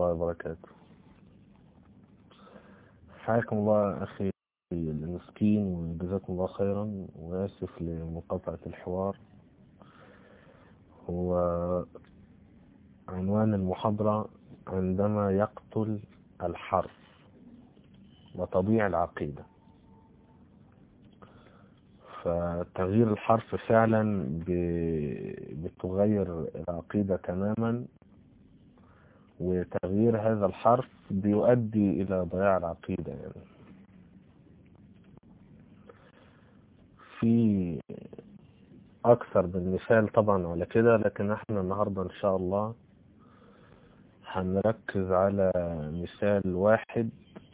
الله وبركاته حياكم الله أخي المسكين وجزاكم الله خيرا وآسف لمقاطعة الحوار هو عنوان المحاضرة عندما يقتل الحرف وتضيع العقيدة فتغيير الحرف فعلا بتغير العقيدة تماما وتغيير هذا الحرف بيؤدي إلى ضياع العقيدة يعني في أكثر من مثال طبعا على كده لكن احنا النهاردة إن شاء الله هنركز على مثال واحد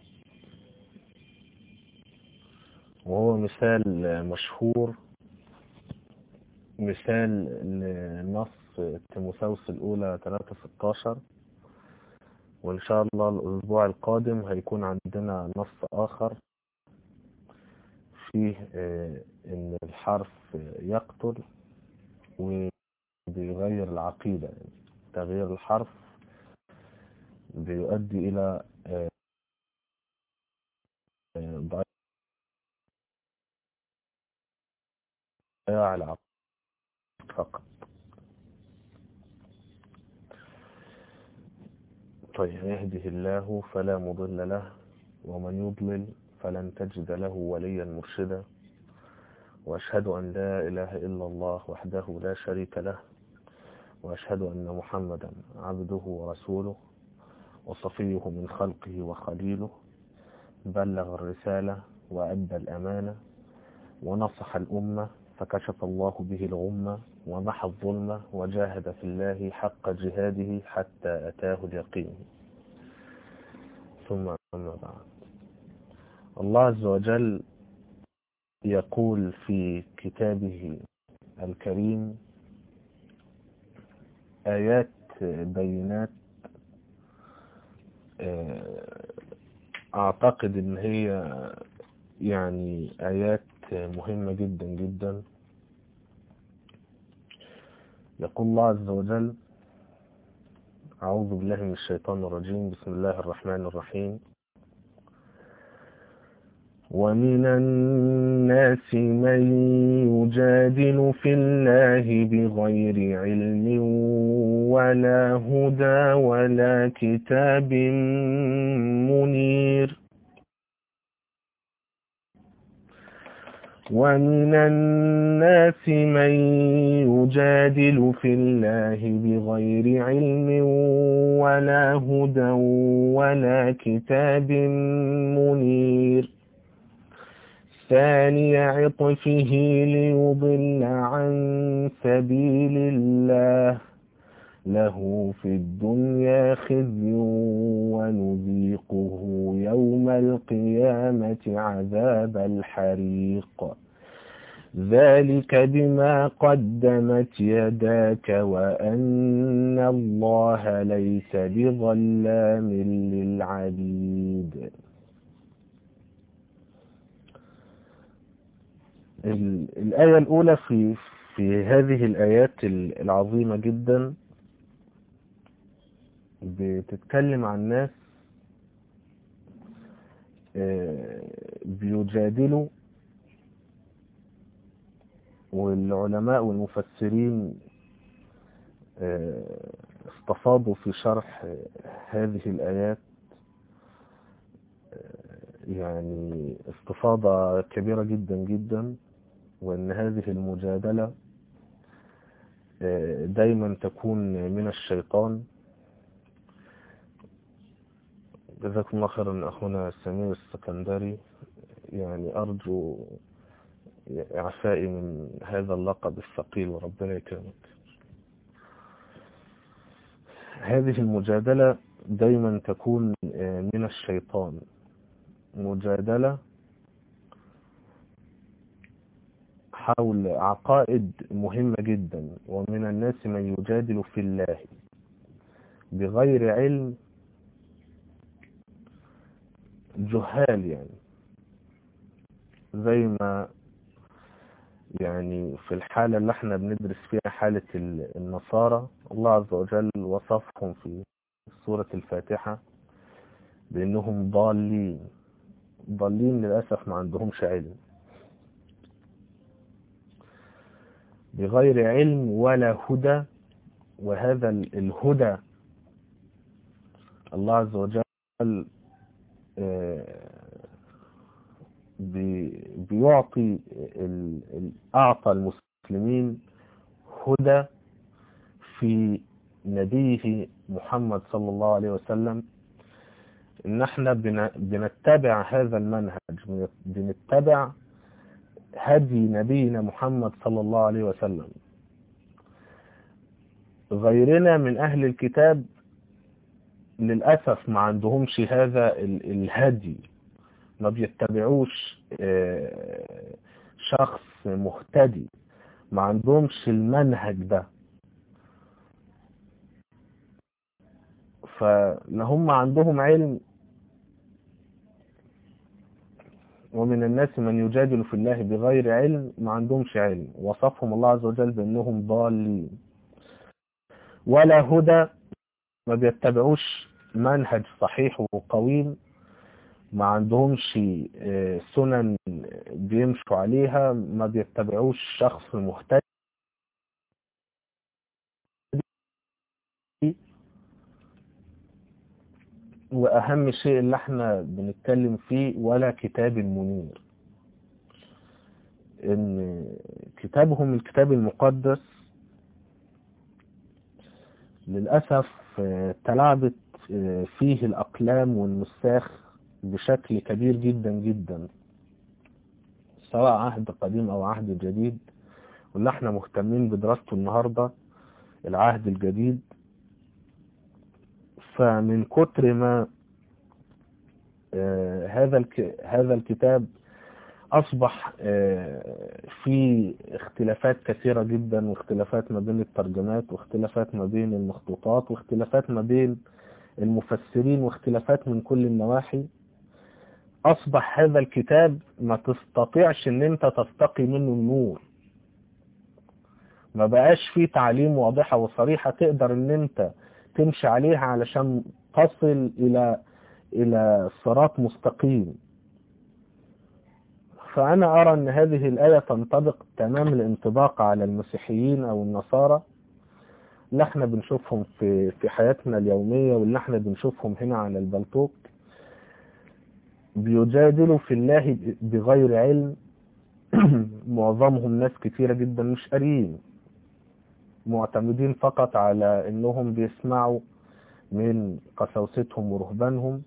وهو مثال مشهور مثال لنص تيموثاوس الأولى 316 وإن شاء الله الأسبوع القادم هيكون عندنا نص آخر فيه إن الحرف يقتل وبيغير العقيدة يعني تغيير الحرف بيؤدي إلى ضياع العقيدة فقط طيب يهده الله فلا مضل له ومن يضلل فلن تجد له وليا مرشدا وأشهد أن لا إله إلا الله وحده لا شريك له وأشهد أن محمدا عبده ورسوله وصفيه من خلقه وخليله بلغ الرسالة وأدى الأمانة ونصح الأمة فكشف الله به الغمة ومحى الظلمة وجاهد في الله حق جهاده حتى أتاه اليقين ثم أما بعد الله عز وجل يقول في كتابه الكريم آيات بينات أعتقد إن هي يعني آيات مهمة جدا جدا يقول الله عز وجل أعوذ بالله من الشيطان الرجيم بسم الله الرحمن الرحيم ومن الناس من يجادل في الله بغير علم ولا هدى ولا كتاب منير ومن الناس من يجادل في الله بغير علم ولا هدى ولا كتاب منير ثاني عطفه ليضل عن سبيل الله له في الدنيا خزي ونذيقه يوم القيامة عذاب الحريق ذلك بما قدمت يداك وأن الله ليس بظلام للعبيد الآية الأولى في في هذه الآيات العظيمة جدا بتتكلم عن ناس بيجادلوا والعلماء والمفسرين استفاضوا في شرح هذه الآيات يعني استفاضة كبيرة جدا جدا وأن هذه المجادلة دايما تكون من الشيطان جزاكم الله خيرا أخونا سمير السكندري يعني أرجو إعفائي من هذا اللقب الثقيل وربنا يكرمك هذه المجادلة دايما تكون من الشيطان مجادلة حول عقائد مهمة جدا ومن الناس من يجادل في الله بغير علم جهال يعني زي ما يعني في الحالة اللي احنا بندرس فيها حالة النصارى الله عز وجل وصفهم في سورة الفاتحة بأنهم ضالين ضالين للأسف ما عندهمش علم بغير علم ولا هدى وهذا الهدى الله عز وجل بيعطي أعطى المسلمين هدى في نبيه محمد صلى الله عليه وسلم ان احنا بنتبع هذا المنهج بنتبع هدي نبينا محمد صلى الله عليه وسلم غيرنا من اهل الكتاب للأسف ما عندهمش هذا الهدي ما بيتبعوش شخص مهتدي ما عندهمش المنهج ده فلهم عندهم علم ومن الناس من يجادل في الله بغير علم ما عندهمش علم وصفهم الله عز وجل بأنهم ضالين ولا هدى ما بيتبعوش منهج صحيح وقويم ما عندهمش سنن بيمشوا عليها ما بيتبعوش شخص مهتدي واهم شيء اللي احنا بنتكلم فيه ولا كتاب منير ان كتابهم الكتاب المقدس للأسف تلعبت فيه الأقلام والنساخ بشكل كبير جدا جدا سواء عهد قديم أو عهد جديد واللي احنا مهتمين بدراسته النهاردة العهد الجديد فمن كتر ما هذا هذا الكتاب أصبح في اختلافات كثيرة جدا واختلافات ما بين الترجمات واختلافات ما بين المخطوطات واختلافات ما بين المفسرين واختلافات من كل النواحي أصبح هذا الكتاب ما تستطيعش ان انت تستقي منه النور ما بقاش فيه تعليم واضحة وصريحة تقدر ان انت تمشي عليها علشان تصل الى الى صراط مستقيم فأنا أرى أن هذه الآية تنطبق تمام الانطباق على المسيحيين أو النصارى اللي احنا بنشوفهم في في حياتنا اليومية واللي احنا بنشوفهم هنا على البلطوك بيجادلوا في الله بغير علم معظمهم ناس كثيرة جدا مش قاريين معتمدين فقط على انهم بيسمعوا من قساوستهم ورهبانهم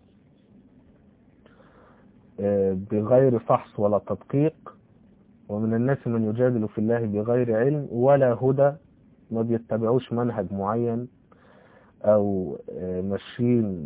بغير فحص ولا تدقيق ومن الناس من يجادل في الله بغير علم ولا هدى ما بيتبعوش منهج معين او ماشيين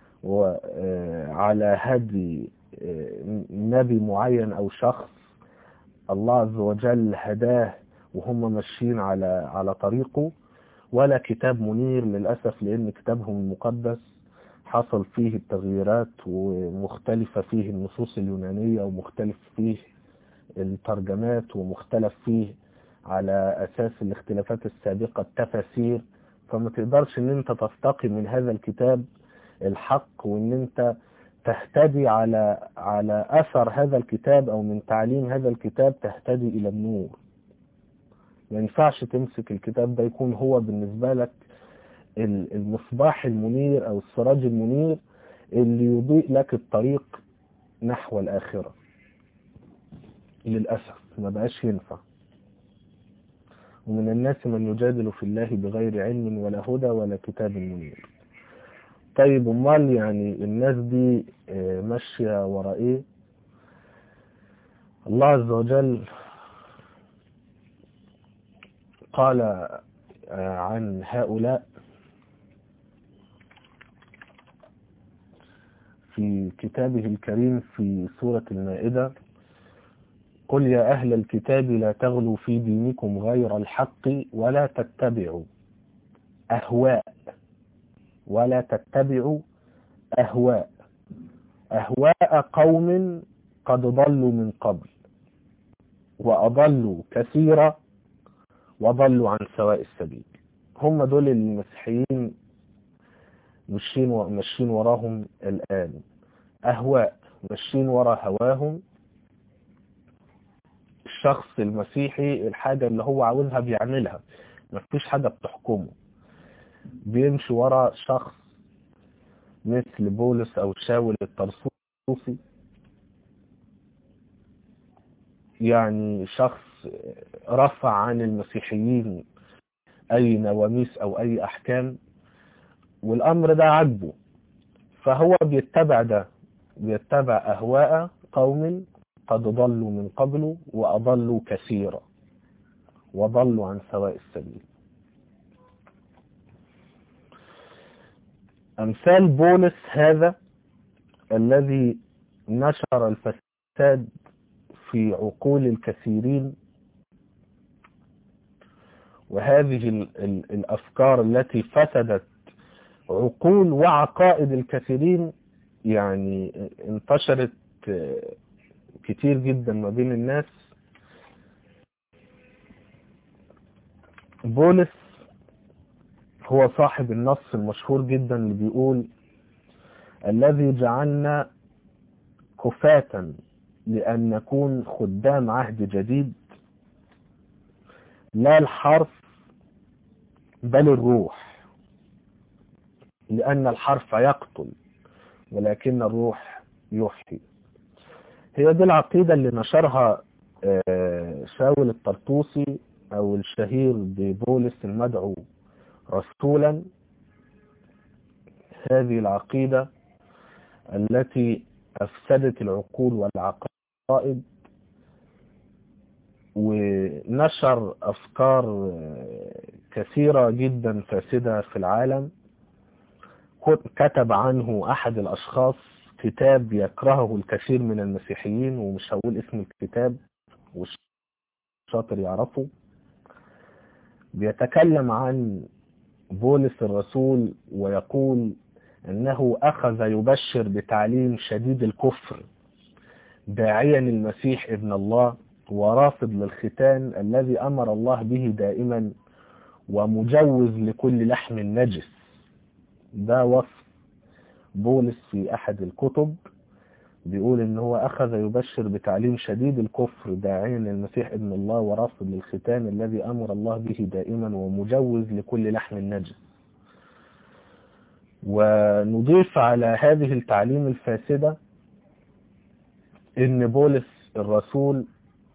على هدي نبي معين او شخص الله عز وجل هداه وهم ماشيين على على طريقه ولا كتاب منير للأسف لأن كتابهم المقدس حصل فيه التغييرات ومختلفة فيه النصوص اليونانية ومختلف فيه الترجمات ومختلف فيه على أساس الاختلافات السابقة التفاسير فما تقدرش ان انت تستقي من هذا الكتاب الحق وان انت تهتدي على على اثر هذا الكتاب او من تعليم هذا الكتاب تهتدي الى النور ما ينفعش تمسك الكتاب ده يكون هو بالنسبة لك المصباح المنير او السراج المنير اللي يضيء لك الطريق نحو الاخرة للأسف ما بقاش ينفع ومن الناس من يجادل في الله بغير علم ولا هدى ولا كتاب منير طيب امال يعني الناس دي ماشية ورا ايه الله عز وجل قال عن هؤلاء في كتابه الكريم في سورة المائدة قل يا أهل الكتاب لا تغلوا في دينكم غير الحق ولا تتبعوا أهواء ولا تتبعوا أهواء أهواء قوم قد ضلوا من قبل وأضلوا كثيرا وضلوا عن سواء السبيل هم دول المسيحيين ماشيين و- ماشيين وراهم الآن أهواء ماشيين ورا هواهم الشخص المسيحي الحاجة اللي هو عاوزها بيعملها مفيش حاجة بتحكمه بيمشي ورا شخص مثل بولس أو شاول الطرسوسي يعني شخص رفع عن المسيحيين أي نواميس أو أي أحكام والأمر ده عجبه فهو بيتبع ده بيتبع أهواء قوم قد ضلوا من قبل وأضلوا كثيرا وضلوا عن سواء السبيل أمثال بولس هذا الذي نشر الفساد في عقول الكثيرين وهذه ال ال الأفكار التي فسدت عقول وعقائد الكثيرين يعني انتشرت كتير جدا ما بين الناس بولس هو صاحب النص المشهور جدا اللي بيقول الذي جعلنا كفاة لأن نكون خدام عهد جديد لا الحرف بل الروح لأن الحرف يقتل ولكن الروح يحيي هي دي العقيدة اللي نشرها شاول الطرطوسي أو الشهير ببولس المدعو رسولا هذه العقيدة التي أفسدت العقول والعقائد ونشر أفكار كثيرة جدا فاسدة في العالم كتب عنه أحد الأشخاص كتاب يكرهه الكثير من المسيحيين ومش هقول اسم الكتاب والشاطر يعرفه بيتكلم عن بولس الرسول ويقول أنه أخذ يبشر بتعليم شديد الكفر داعيا المسيح ابن الله ورافض للختان الذي أمر الله به دائما ومجوز لكل لحم نجس ده وصف بولس في أحد الكتب بيقول ان هو اخذ يبشر بتعليم شديد الكفر داعيا للمسيح ابن الله ورافض للختان الذي امر الله به دائما ومجوز لكل لحم نجس ونضيف على هذه التعليم الفاسدة ان بولس الرسول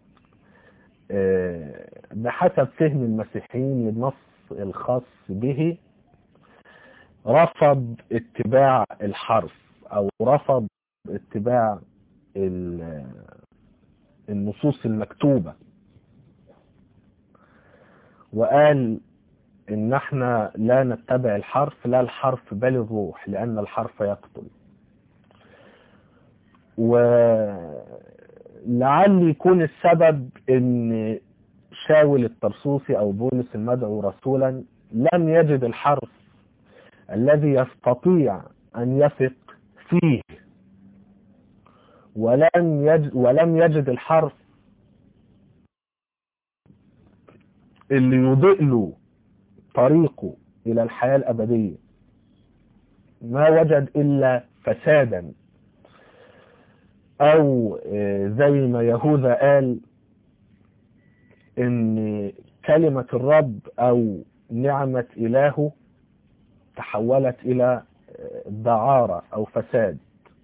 بحسب فهم المسيحيين للنص الخاص به رفض اتباع الحرف او رفض اتباع النصوص المكتوبة وقال ان احنا لا نتبع الحرف لا الحرف بل الروح لان الحرف يقتل ولعل يكون السبب ان شاول الطرسوسي او بولس المدعو رسولا لم يجد الحرف الذي يستطيع ان يثق فيه ولم يجد ولم يجد الحرف اللي يضيء له طريقه الى الحياة الابدية ما وجد الا فسادا او زي ما يهوذا قال ان كلمة الرب او نعمة الهه تحولت الى دعارة او فساد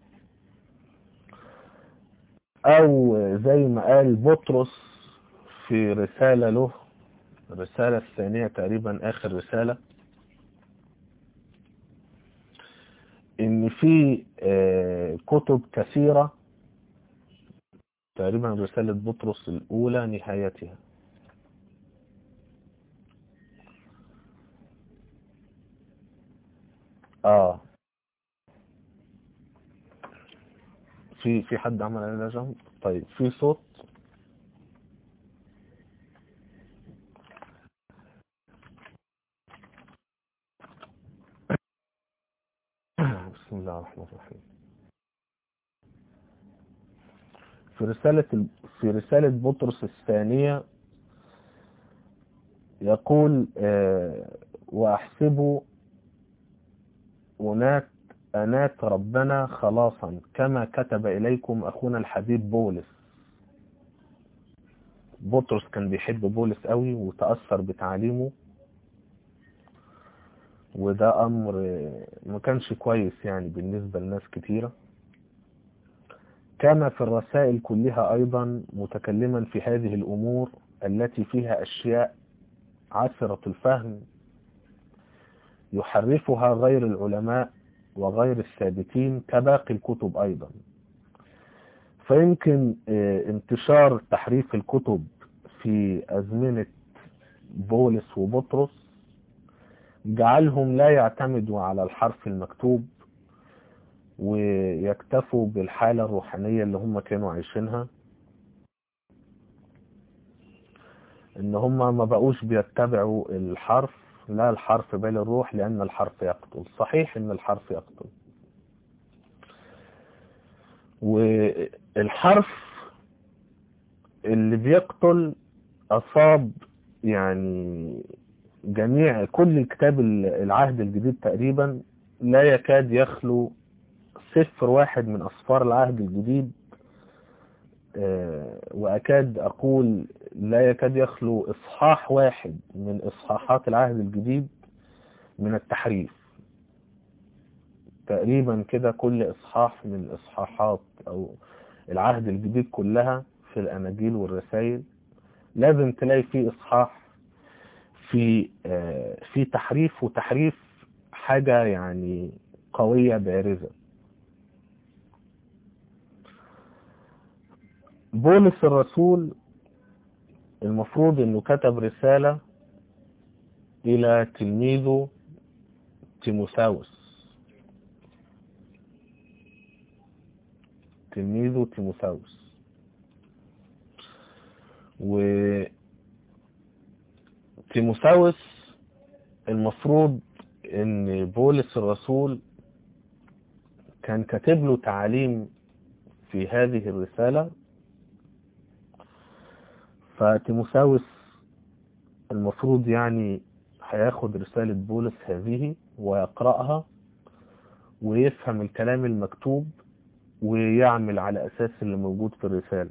او زي ما قال بطرس في رسالة له الرسالة الثانية تقريبا اخر رسالة ان في كتب كثيرة تقريبا رسالة بطرس الاولى نهايتها اه في في حد عمل علينا جنب طيب في صوت بسم الله الرحمن الرحيم في رسالة في رسالة بطرس الثانية يقول آه وأحسبه أنات أنات ربنا خلاصا كما كتب إليكم أخونا الحبيب بولس بطرس كان بيحب بولس قوي وتأثر بتعليمه وده أمر ما كانش كويس يعني بالنسبة لناس كتيرة كان في الرسائل كلها أيضا متكلما في هذه الأمور التي فيها أشياء عسرة الفهم يحرفها غير العلماء وغير الثابتين كباقي الكتب أيضا فيمكن انتشار تحريف الكتب في أزمنة بولس وبطرس جعلهم لا يعتمدوا على الحرف المكتوب ويكتفوا بالحالة الروحانية اللي هم كانوا عايشينها ان هم ما بقوش بيتبعوا الحرف لا الحرف بل الروح لان الحرف يقتل صحيح ان الحرف يقتل والحرف اللي بيقتل اصاب يعني جميع كل كتاب العهد الجديد تقريبا لا يكاد يخلو صفر واحد من أصفار العهد الجديد وأكاد أقول لا يكاد يخلو إصحاح واحد من إصحاحات العهد الجديد من التحريف تقريبا كده كل إصحاح من إصحاحات أو العهد الجديد كلها في الأناجيل والرسائل لازم تلاقي فيه إصحاح في في تحريف وتحريف حاجة يعني قوية بارزة بولس الرسول المفروض انه كتب رسالة الى تلميذه تيموساوس تلميذه تيموساوس و تيموساوس المفروض ان بولس الرسول كان كاتب له تعاليم في هذه الرسالة فتيموساوس المفروض يعني هياخد رسالة بولس هذه ويقرأها ويفهم الكلام المكتوب ويعمل على أساس اللي موجود في الرسالة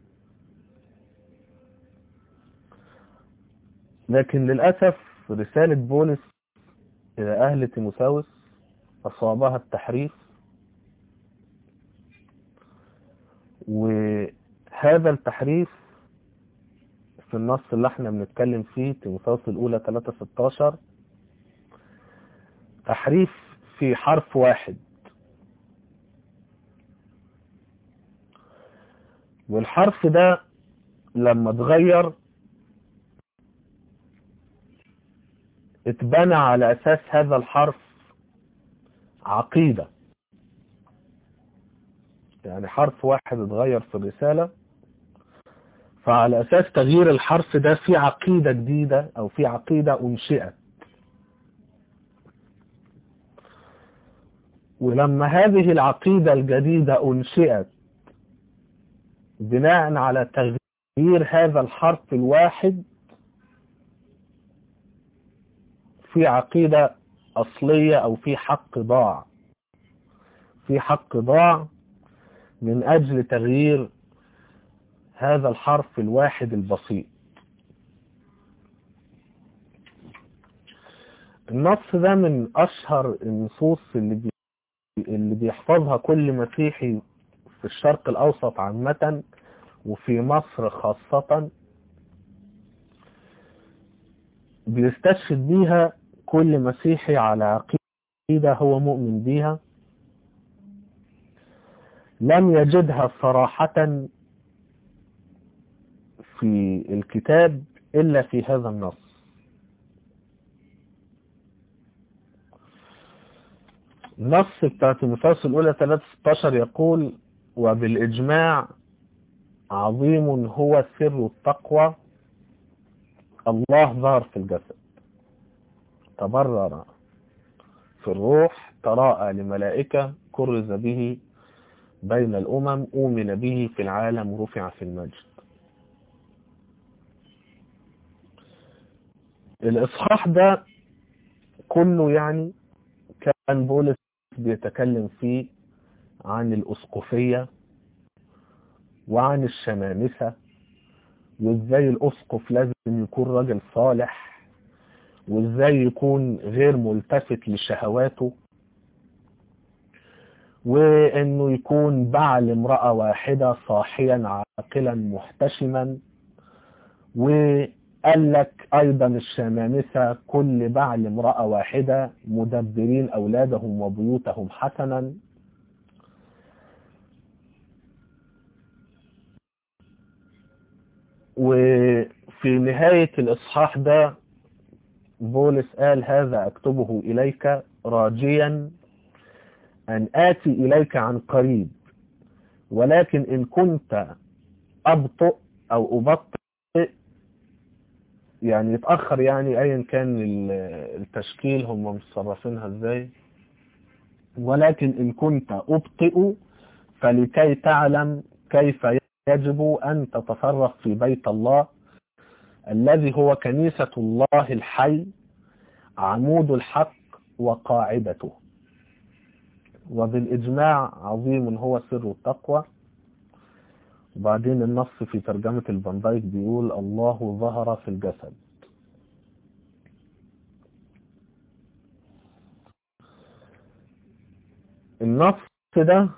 لكن للأسف رسالة بولس إلى أهل تيموساوس أصابها التحريف وهذا التحريف في النص اللي احنا بنتكلم فيه تيموساوس الأولى 3-16 تحريف في حرف واحد والحرف ده لما اتغير اتبنى على أساس هذا الحرف عقيدة يعني حرف واحد اتغير في الرسالة فعلى أساس تغيير الحرف ده في عقيدة جديدة أو في عقيدة أنشئت ولما هذه العقيدة الجديدة أنشئت بناء على تغيير هذا الحرف الواحد في عقيدة أصلية أو في حق ضاع في حق ضاع من أجل تغيير هذا الحرف الواحد البسيط النص ده من أشهر النصوص اللي بي... اللي بيحفظها كل مسيحي في الشرق الأوسط عامة وفي مصر خاصة بيستشهد بيها كل مسيحي على عقيدة هو مؤمن بيها لم يجدها صراحة في الكتاب إلا في هذا النص النص بتاع تيموثاوس الأولى 316 يقول وبالإجماع عظيم هو سر التقوى الله ظهر في الجسد تبرر في الروح تراءى لملائكة كرز به بين الأمم أؤمن به في العالم رفع في المجد الإصحاح ده كله يعني بولس بيتكلم فيه عن الأسقفية وعن الشمامسة وازاي الأسقف لازم يكون راجل صالح وازاي يكون غير ملتفت لشهواته وانه يكون بعل امرأة واحدة صاحيا عاقلا محتشما وقال لك ايضا الشمامسة كل بعل امرأة واحدة مدبرين اولادهم وبيوتهم حسنا وفي نهاية الاصحاح ده بولس قال هذا اكتبه اليك راجيا أن آتي إليك عن قريب ولكن إن كنت أبطئ أو أبطئ يعني يتأخر يعني أيا كان التشكيل هم مصرفينها إزاي ولكن إن كنت أبطئ فلكي تعلم كيف يجب أن تتصرف في بيت الله الذي هو كنيسة الله الحي عمود الحق وقاعدته وبالإجماع عظيم هو سر التقوى وبعدين النص في ترجمة البندايك بيقول الله ظهر في الجسد النص ده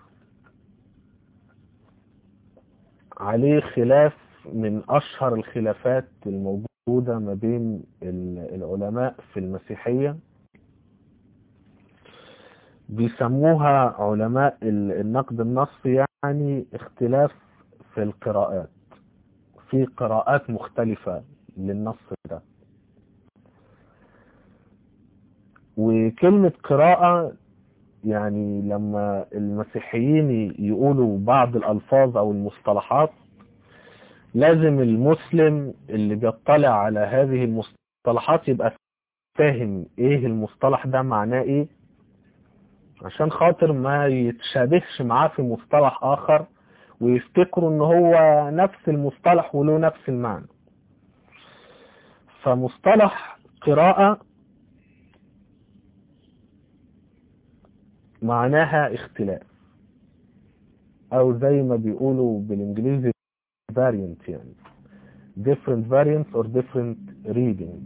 عليه خلاف من أشهر الخلافات الموجودة ما بين العلماء في المسيحية بيسموها علماء النقد النصي يعني اختلاف في القراءات في قراءات مختلفة للنص ده وكلمة قراءة يعني لما المسيحيين يقولوا بعض الألفاظ أو المصطلحات لازم المسلم اللي بيطلع على هذه المصطلحات يبقى فاهم ايه المصطلح ده معناه ايه عشان خاطر ما يتشابهش معاه في مصطلح آخر ويفتكروا ان هو نفس المصطلح وله نفس المعنى فمصطلح قراءة معناها اختلاف او زي ما بيقولوا بالانجليزي variant يعني different variants or different readings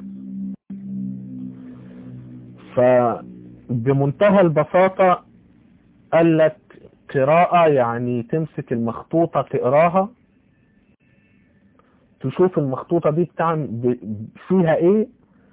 فبمنتهى البساطة قال لك قراءة يعني تمسك المخطوطة تقراها تشوف المخطوطة دي بتعمل فيها ايه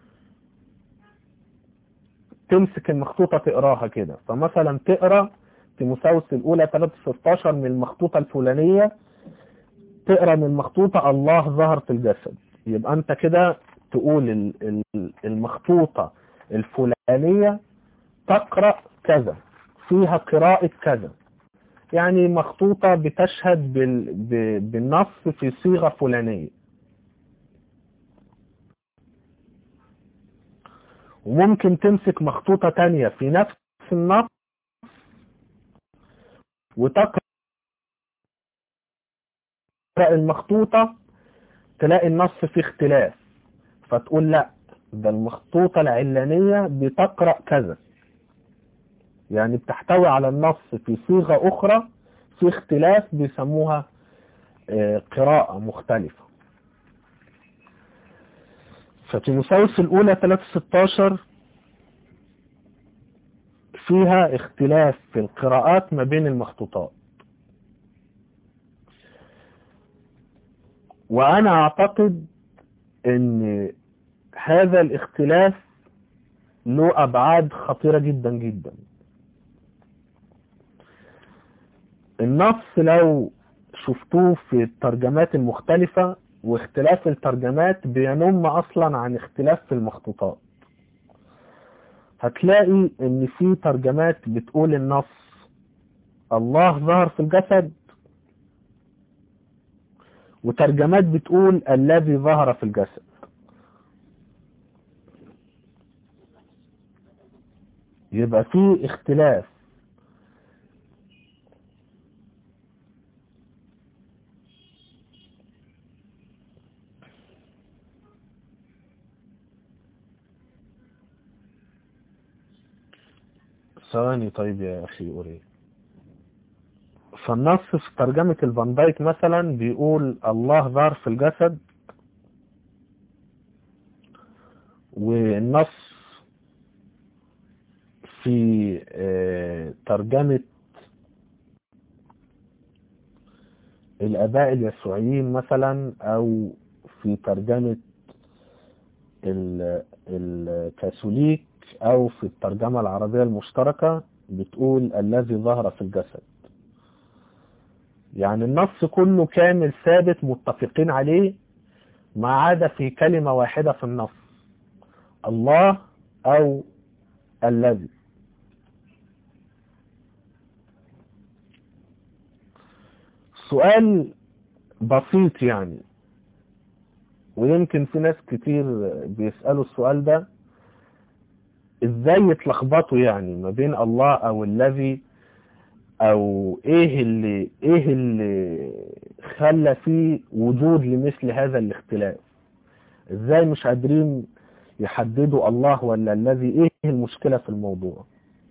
تمسك المخطوطة تقراها كده فمثلا تقرا تيموثاوس الاولى 3:16 من المخطوطة الفلانية تقرا من المخطوطة الله ظهر في الجسد يبقى انت كده تقول المخطوطة الفلانية تقرأ كذا فيها قراءة كذا يعني مخطوطة بتشهد بال... ب... بالنص في صيغة فلانية وممكن تمسك مخطوطة تانية في نفس النص وتقرأ المخطوطة تلاقي النص فيه اختلاف فتقول لا ده المخطوطة العلانية بتقرأ كذا يعني بتحتوي على النص في صيغة أخرى في اختلاف بيسموها قراءة مختلفة فتيموثاوس الأولى 316 فيها اختلاف في القراءات ما بين المخطوطات وأنا أعتقد أن هذا الاختلاف له أبعاد خطيرة جدا جدا النص لو شفتوه في الترجمات المختلفة واختلاف الترجمات بينم أصلا عن اختلاف في المخطوطات هتلاقي ان في ترجمات بتقول النص الله ظهر في الجسد وترجمات بتقول الذي ظهر في الجسد يبقى في اختلاف ثواني طيب يا أخي أوري فالنص في ترجمة الفان دايك مثلا بيقول الله ظهر في الجسد والنص في آه، ترجمة الآباء اليسوعيين مثلا أو في ترجمة ال- الكاثوليك أو في الترجمة العربية المشتركة بتقول الذي ظهر في الجسد يعني النص كله كامل ثابت متفقين عليه ما عدا في كلمة واحدة في النص الله أو الذي سؤال بسيط يعني ويمكن في ناس كتير بيسألوا السؤال ده ازاي يتلخبطوا يعني ما بين الله او الذي او ايه اللي ايه اللي خلى فيه وجود لمثل هذا الاختلاف ازاي مش قادرين يحددوا الله ولا الذي ايه المشكلة في الموضوع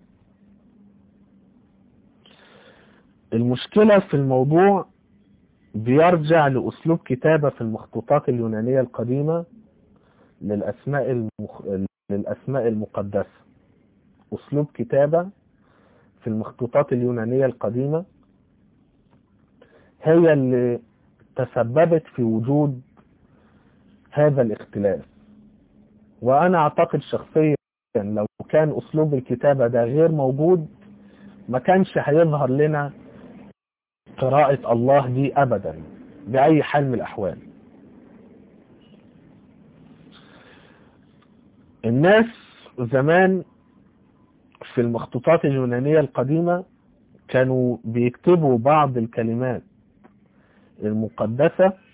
المشكلة في الموضوع بيرجع لأسلوب كتابة في المخطوطات اليونانية القديمة للأسماء, المخ... للأسماء المقدسة أسلوب كتابة في المخطوطات اليونانية القديمة هي اللي تسببت في وجود هذا الاختلاف وأنا أعتقد شخصيا لو كان أسلوب الكتابة ده غير موجود ما كانش هيظهر لنا قراءة الله دي أبدا بأي حال من الأحوال الناس زمان في المخطوطات اليونانية القديمة كانوا بيكتبوا بعض الكلمات المقدسة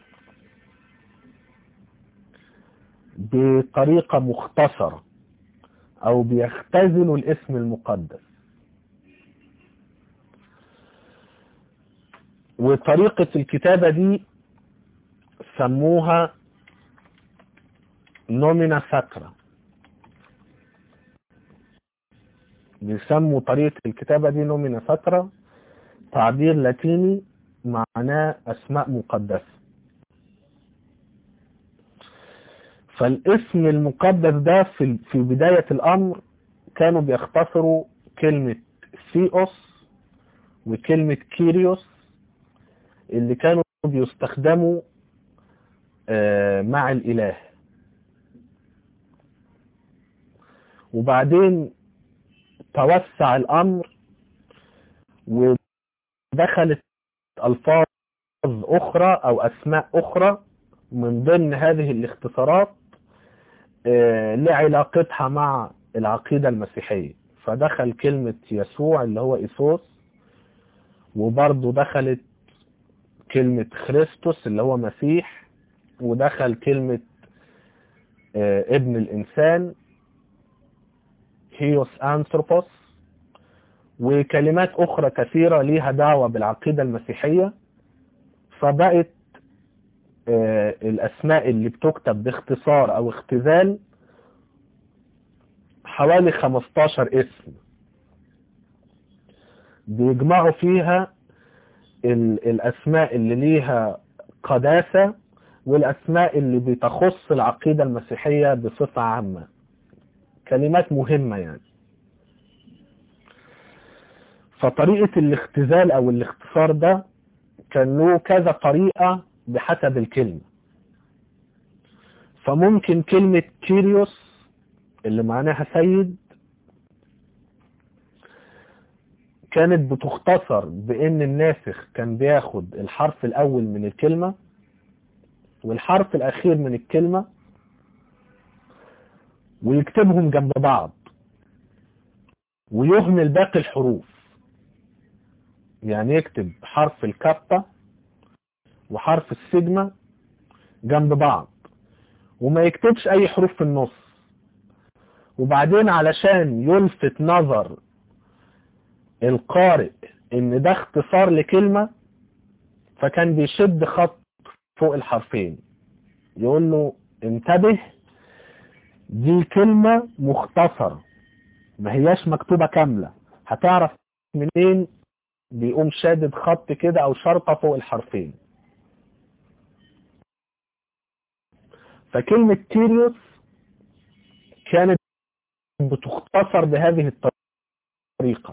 بطريقة مختصرة أو بيختزلوا الاسم المقدس وطريقة الكتابة دي سموها نومينا ساكرا بيسموا طريقة الكتابة دي نومينا ساكرا تعبير لاتيني معناه أسماء مقدسة فالاسم المقدس ده في في بداية الأمر كانوا بيختصروا كلمة ثيوس وكلمة كيريوس اللي كانوا بيستخدموا مع الإله وبعدين توسع الأمر ودخلت ألفاظ أخرى أو أسماء أخرى من ضمن هذه الاختصارات لعلاقتها مع العقيدة المسيحية فدخل كلمة يسوع اللي هو إيسوس وبرضه دخلت كلمة خريستوس اللي هو مسيح ودخل كلمة ابن الإنسان هيوس أنثروبوس وكلمات أخرى كثيرة ليها دعوة بالعقيدة المسيحية فبقت الأسماء اللي بتكتب باختصار أو اختزال حوالي 15 اسم بيجمعوا فيها الأسماء اللي ليها قداسة والأسماء اللي بتخص العقيدة المسيحية بصفة عامة كلمات مهمة يعني فطريقة الاختزال أو الاختصار ده كان له كذا طريقة بحسب الكلمة فممكن كلمة كيريوس اللي معناها سيد كانت بتختصر بان الناسخ كان بياخد الحرف الاول من الكلمة والحرف الاخير من الكلمة ويكتبهم جنب بعض ويهمل باقي الحروف يعني يكتب حرف الكابا وحرف السيجما جنب بعض وما يكتبش اي حروف في النص وبعدين علشان يلفت نظر القارئ ان ده اختصار لكلمة فكان بيشد خط فوق الحرفين يقول له انتبه دي كلمة مختصرة ما هياش مكتوبة كاملة هتعرف منين بيقوم شادد خط كده او شرطة فوق الحرفين فكلمة تيريوس كانت بتختصر بهذه الطريقة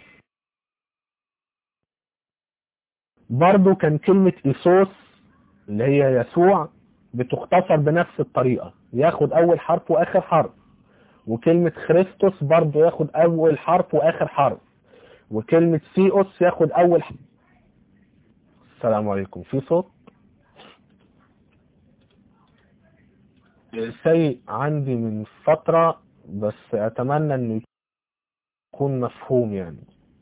برضو كان كلمة إيسوس اللي هي يسوع بتختصر بنفس الطريقة ياخد أول حرف وآخر حرف وكلمة خريستوس برضو ياخد أول حرف وآخر حرف وكلمة سيوس ياخد أول حرف السلام عليكم في صوت سيء عندي من فترة بس أتمنى أنه يكون مفهوم يعني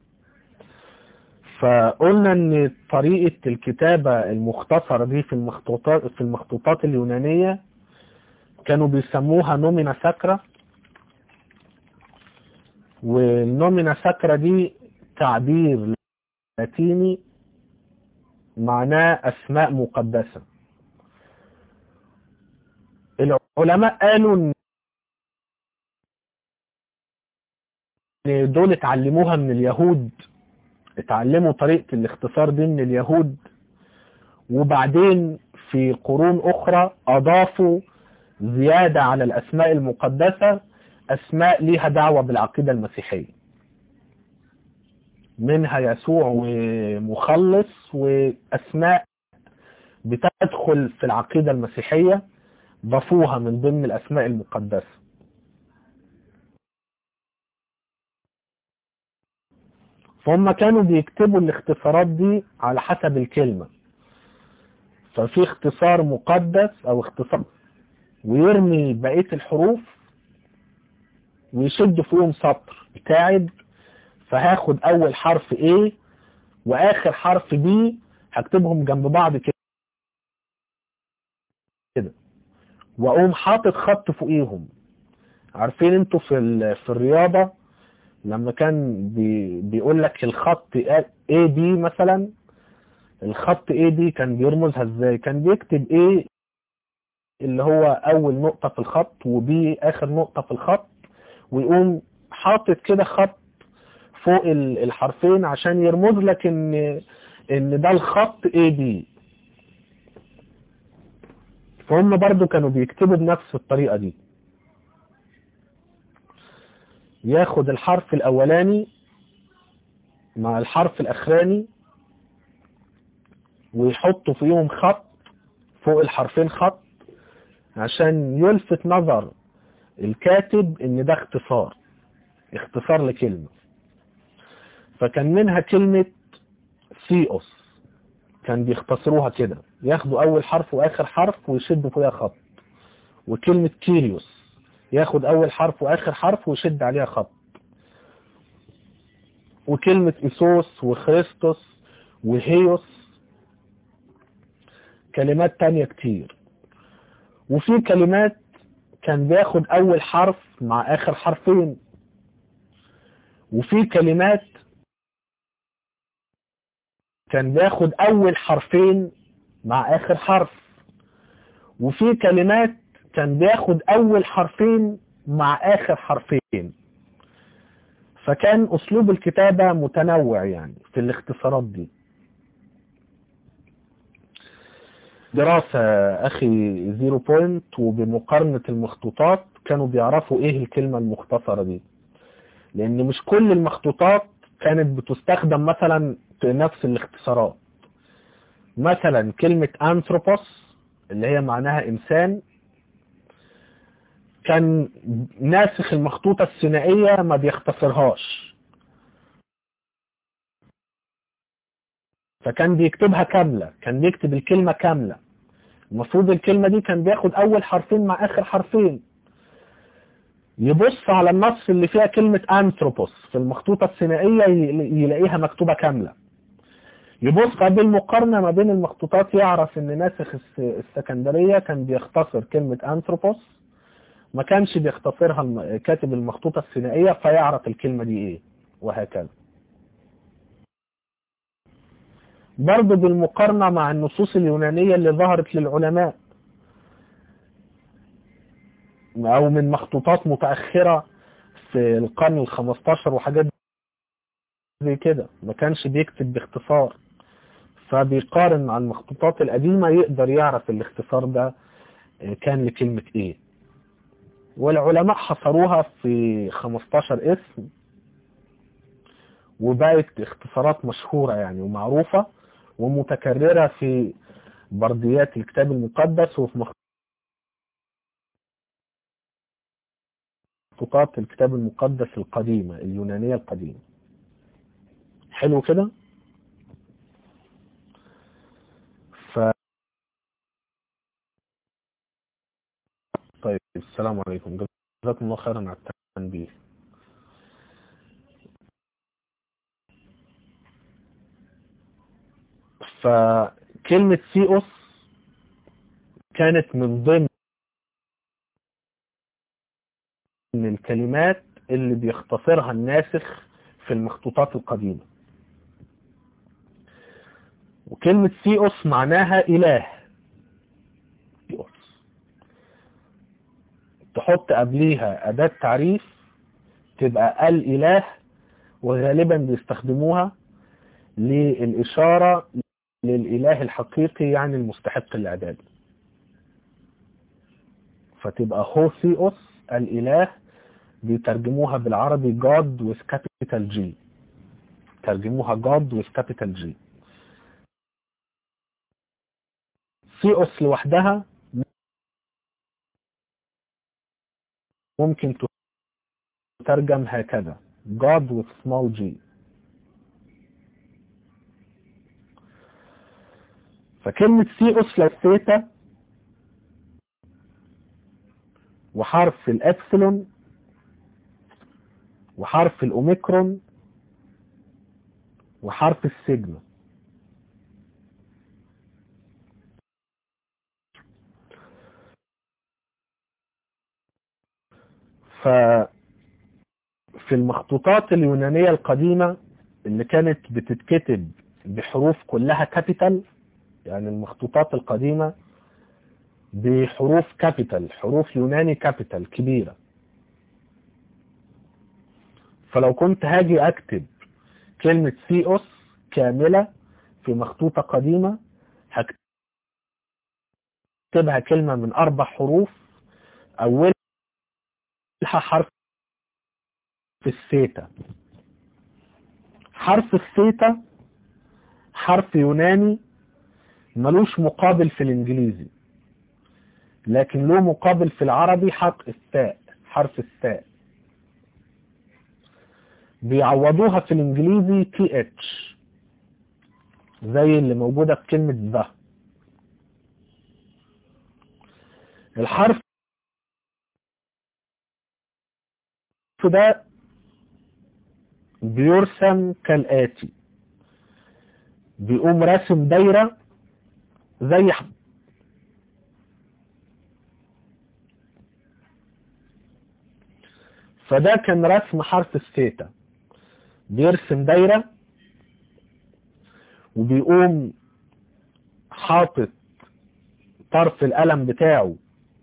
فقلنا ان طريقة الكتابة المختصرة دي في المخطوطات في المخطوطات اليونانية كانوا بيسموها نومينا ساكرا والنومينا ساكرا دي تعبير لاتيني معناه اسماء مقدسة العلماء قالوا ان دول اتعلموها من اليهود اتعلموا طريقة الاختصار دي من اليهود وبعدين في قرون اخرى اضافوا زيادة على الاسماء المقدسة اسماء ليها دعوة بالعقيدة المسيحية منها يسوع ومخلص واسماء بتدخل في العقيدة المسيحية ضافوها من ضمن الاسماء المقدسة فهم كانوا بيكتبوا الاختصارات دي على حسب الكلمة ففي اختصار مقدس او اختصار ويرمي بقية الحروف ويشد فيهم سطر بتاعد فهاخد اول حرف A واخر حرف B هكتبهم جنب بعض كده واقوم حاطط خط فوقيهم عارفين انتوا في في الرياضة لما كان بي بيقول لك الخط اي دي مثلا الخط اي دي كان بيرمزها ازاي كان بيكتب ايه اللي هو اول نقطة في الخط وبي اخر نقطة في الخط ويقوم حاطط كده خط فوق الحرفين عشان يرمز لك ان ان ده الخط اي دي فهم برضو كانوا بيكتبوا بنفس الطريقة دي ياخد الحرف الاولاني مع الحرف الاخراني ويحطوا فيهم خط فوق الحرفين خط عشان يلفت نظر الكاتب ان ده اختصار اختصار لكلمة فكان منها كلمة سيوس كان بيختصروها كده ياخدوا اول حرف واخر حرف ويشدوا فيها خط وكلمة كيريوس ياخد اول حرف واخر حرف ويشد عليها خط وكلمة إيسوس وخريستوس وهيوس كلمات تانية كتير وفي كلمات كان بياخد أول حرف مع آخر حرفين وفي كلمات كان بياخد أول حرفين مع آخر حرف وفي كلمات كان بياخد أول حرفين مع آخر حرفين فكان أسلوب الكتابة متنوع يعني في الاختصارات دي دراسة أخي زيرو بوينت وبمقارنة المخطوطات كانوا بيعرفوا إيه الكلمة المختصرة دي لأن مش كل المخطوطات كانت بتستخدم مثلا نفس الاختصارات مثلا كلمة أنثروبوس اللي هي معناها إنسان كان ناسخ المخطوطة الثنائية ما بيختصرهاش فكان بيكتبها كاملة كان بيكتب الكلمة كاملة المفروض الكلمة دي كان بياخد أول حرفين مع آخر حرفين يبص على النص اللي فيها كلمة أنثروبوس في المخطوطة الثنائية يلاقيها مكتوبة كاملة يبص بالمقارنة ما بين المخطوطات يعرف ان ناسخ السكندرية كان بيختصر كلمة أنثروبوس ما كانش بيختصرها كاتب المخطوطة الثنائية فيعرف الكلمة دي ايه وهكذا برضه بالمقارنة مع النصوص اليونانية اللي ظهرت للعلماء او من مخطوطات متأخرة في القرن الخمستاشر وحاجات زي كده ما كانش بيكتب باختصار فبيقارن مع المخطوطات القديمة يقدر يعرف الاختصار ده كان لكلمة ايه والعلماء حصروها في 15 اسم وبقت اختصارات مشهورة يعني ومعروفة ومتكررة في برديات الكتاب المقدس وفي مخطوطات الكتاب المقدس القديمة اليونانية القديمة حلو كده ف طيب السلام عليكم جزاكم الله خيرا على التنبيه فكلمة سيوس كانت من ضمن من الكلمات اللي بيختصرها الناسخ في المخطوطات القديمة وكلمة سيوس معناها إله سيوس تحط قبليها أداة تعريف تبقى الإله وغالبا بيستخدموها للإشارة للإله الحقيقي يعني المستحق العبادة فتبقى هوسيوس الإله بيترجموها بالعربي God with capital G ترجموها God with capital G سيوس لوحدها ممكن تترجم هكذا God with small g فكلمة سيوس لو ثيتا وحرف الابسلون وحرف الاوميكرون وحرف السيجما ففي المخطوطات اليونانية القديمة اللي كانت بتتكتب بحروف كلها كابيتال يعني المخطوطات القديمة بحروف كابيتال حروف يوناني كابيتال كبيرة فلو كنت هاجي اكتب كلمة سيوس كاملة في مخطوطة قديمة هكتبها كلمة من اربع حروف اولها حرف الثيتا حرف الثيتا حرف يوناني ملوش مقابل في الانجليزي لكن له مقابل في العربي حرف الثاء حرف الثاء بيعوضوها في الانجليزي تي اتش زي اللي موجودة في كلمة ذا الحرف ده بيرسم كالآتي بيقوم راسم دايرة زي فده كان رسم حرف الثيتا بيرسم دايرة وبيقوم حاطط طرف القلم بتاعه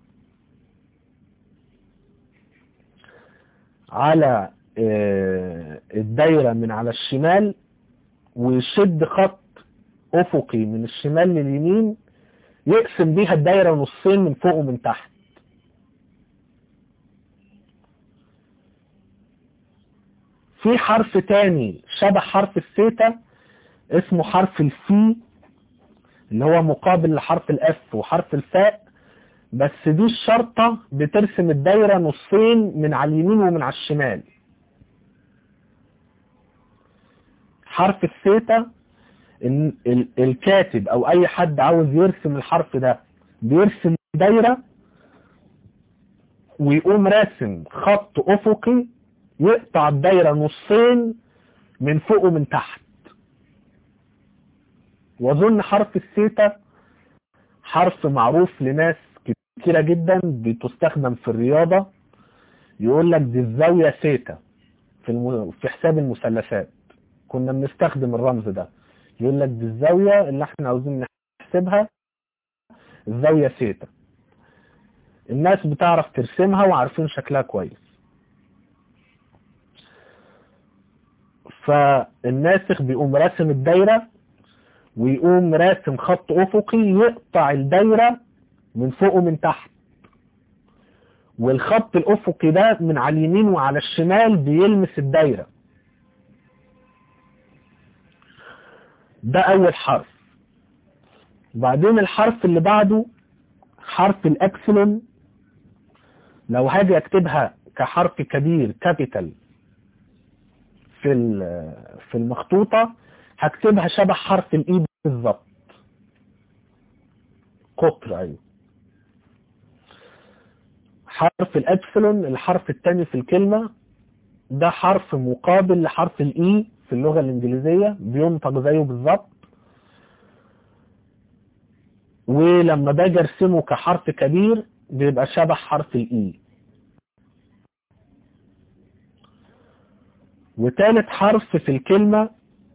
على الدايرة من على الشمال ويشد خط افقي من الشمال لليمين يقسم بيها الدايرة نصين من فوق ومن تحت في حرف تاني شبه حرف الثيتا اسمه حرف الفي اللي هو مقابل لحرف الاف وحرف الفاء بس دي الشرطة بترسم الدايرة نصين من على اليمين ومن على الشمال حرف الثيتا ان الكاتب او اي حد عاوز يرسم الحرف ده بيرسم دايرة ويقوم راسم خط افقي يقطع الدايرة نصين من فوق ومن تحت واظن حرف الثيتا حرف معروف لناس كتيرة جدا بتستخدم في الرياضة يقول لك دي الزاوية ثيتا في, الم... في حساب المثلثات كنا بنستخدم الرمز ده يقول لك دي الزاوية اللي احنا عاوزين نحسبها الزاوية ثيتا الناس بتعرف ترسمها وعارفين شكلها كويس فالناسخ بيقوم راسم الدايرة ويقوم راسم خط افقي يقطع الدايرة من فوق ومن تحت والخط الافقي ده من على اليمين وعلى الشمال بيلمس الدايرة ده اول حرف بعدين الحرف اللي بعده حرف الاكسلون لو هاجي اكتبها كحرف كبير كابيتال في في المخطوطة هكتبها شبه حرف الاي بالظبط قطر ايوه حرف الابسلون الحرف الثاني في الكلمة ده حرف مقابل لحرف الاي في اللغة الانجليزية بينطق زيه بالظبط ولما باجي ارسمه كحرف كبير بيبقى شبه حرف الاي وثالث حرف في الكلمة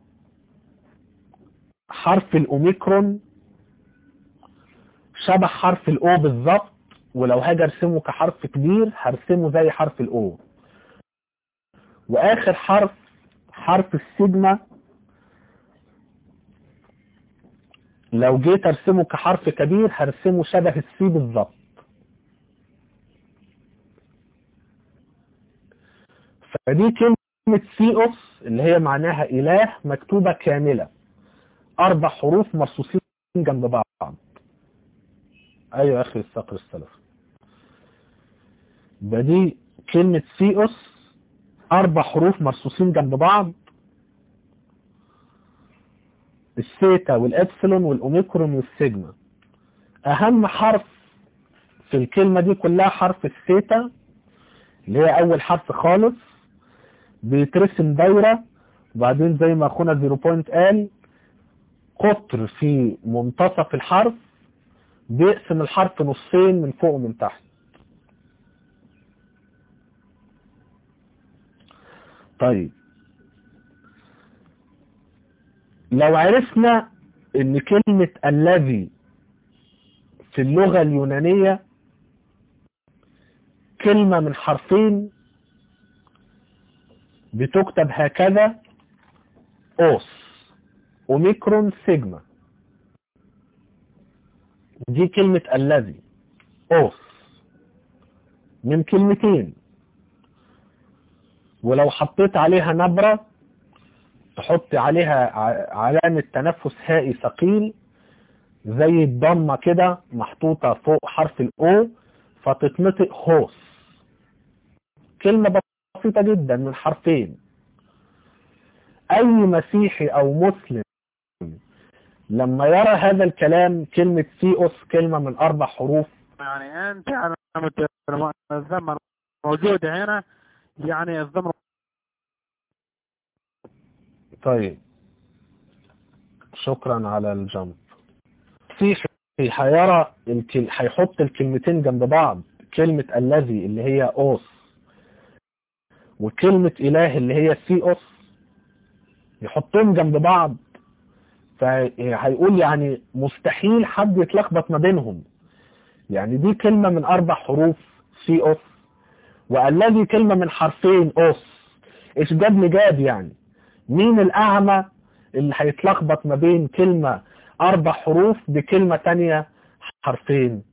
حرف الأوميكرون شبه حرف الأو بالظبط ولو هاجي ارسمه كحرف كبير هرسمه زي حرف الأو وآخر حرف حرف السيجما لو جيت ارسمه كحرف كبير هرسمه شبه السي بالظبط فدي كلمة سيوس اللي هي معناها إله مكتوبة كاملة أربع حروف مرصوصين جنب بعض أيوة أخي الصقر السلف دي كلمة سيوس أربع حروف مرصوصين جنب بعض السيتا والإبسلون والأوميكرون والسيجما أهم حرف في الكلمة دي كلها حرف السيتا اللي هي أول حرف خالص بيترسم دايرة وبعدين زي ما أخونا زيرو بوينت قال قطر في منتصف الحرف بيقسم الحرف نصين من فوق ومن تحت طيب لو عرفنا ان كلمة الذي في اللغة اليونانية كلمة من حرفين بتكتب هكذا اوس اوميكرون سيجما دي كلمة الذي اوس من كلمتين ولو حطيت عليها نبرة تحط عليها علامة تنفس هائي ثقيل زي الضمة كده محطوطة فوق حرف الاو فتتنطق هوس كلمة بسيطة جدا من حرفين اي مسيحي او مسلم لما يرى هذا الكلام كلمة سيوس كلمة من اربع حروف يعني انت علامة الذم موجودة هنا يعني الذم طيب شكرا على الجنب مسيحي هيرى الكل... هيحط الكلمتين جنب بعض كلمة الذي اللي هي اوس وكلمة اله اللي هي سيوس يحطهم جنب بعض فهيقول يعني مستحيل حد يتلخبط ما بينهم يعني دي كلمة من اربع حروف سيوس والذي كلمة من حرفين اوس ايش جاب لي جاب يعني مين الاعمى اللي هيتلخبط ما بين كلمة اربع حروف بكلمة تانية حرفين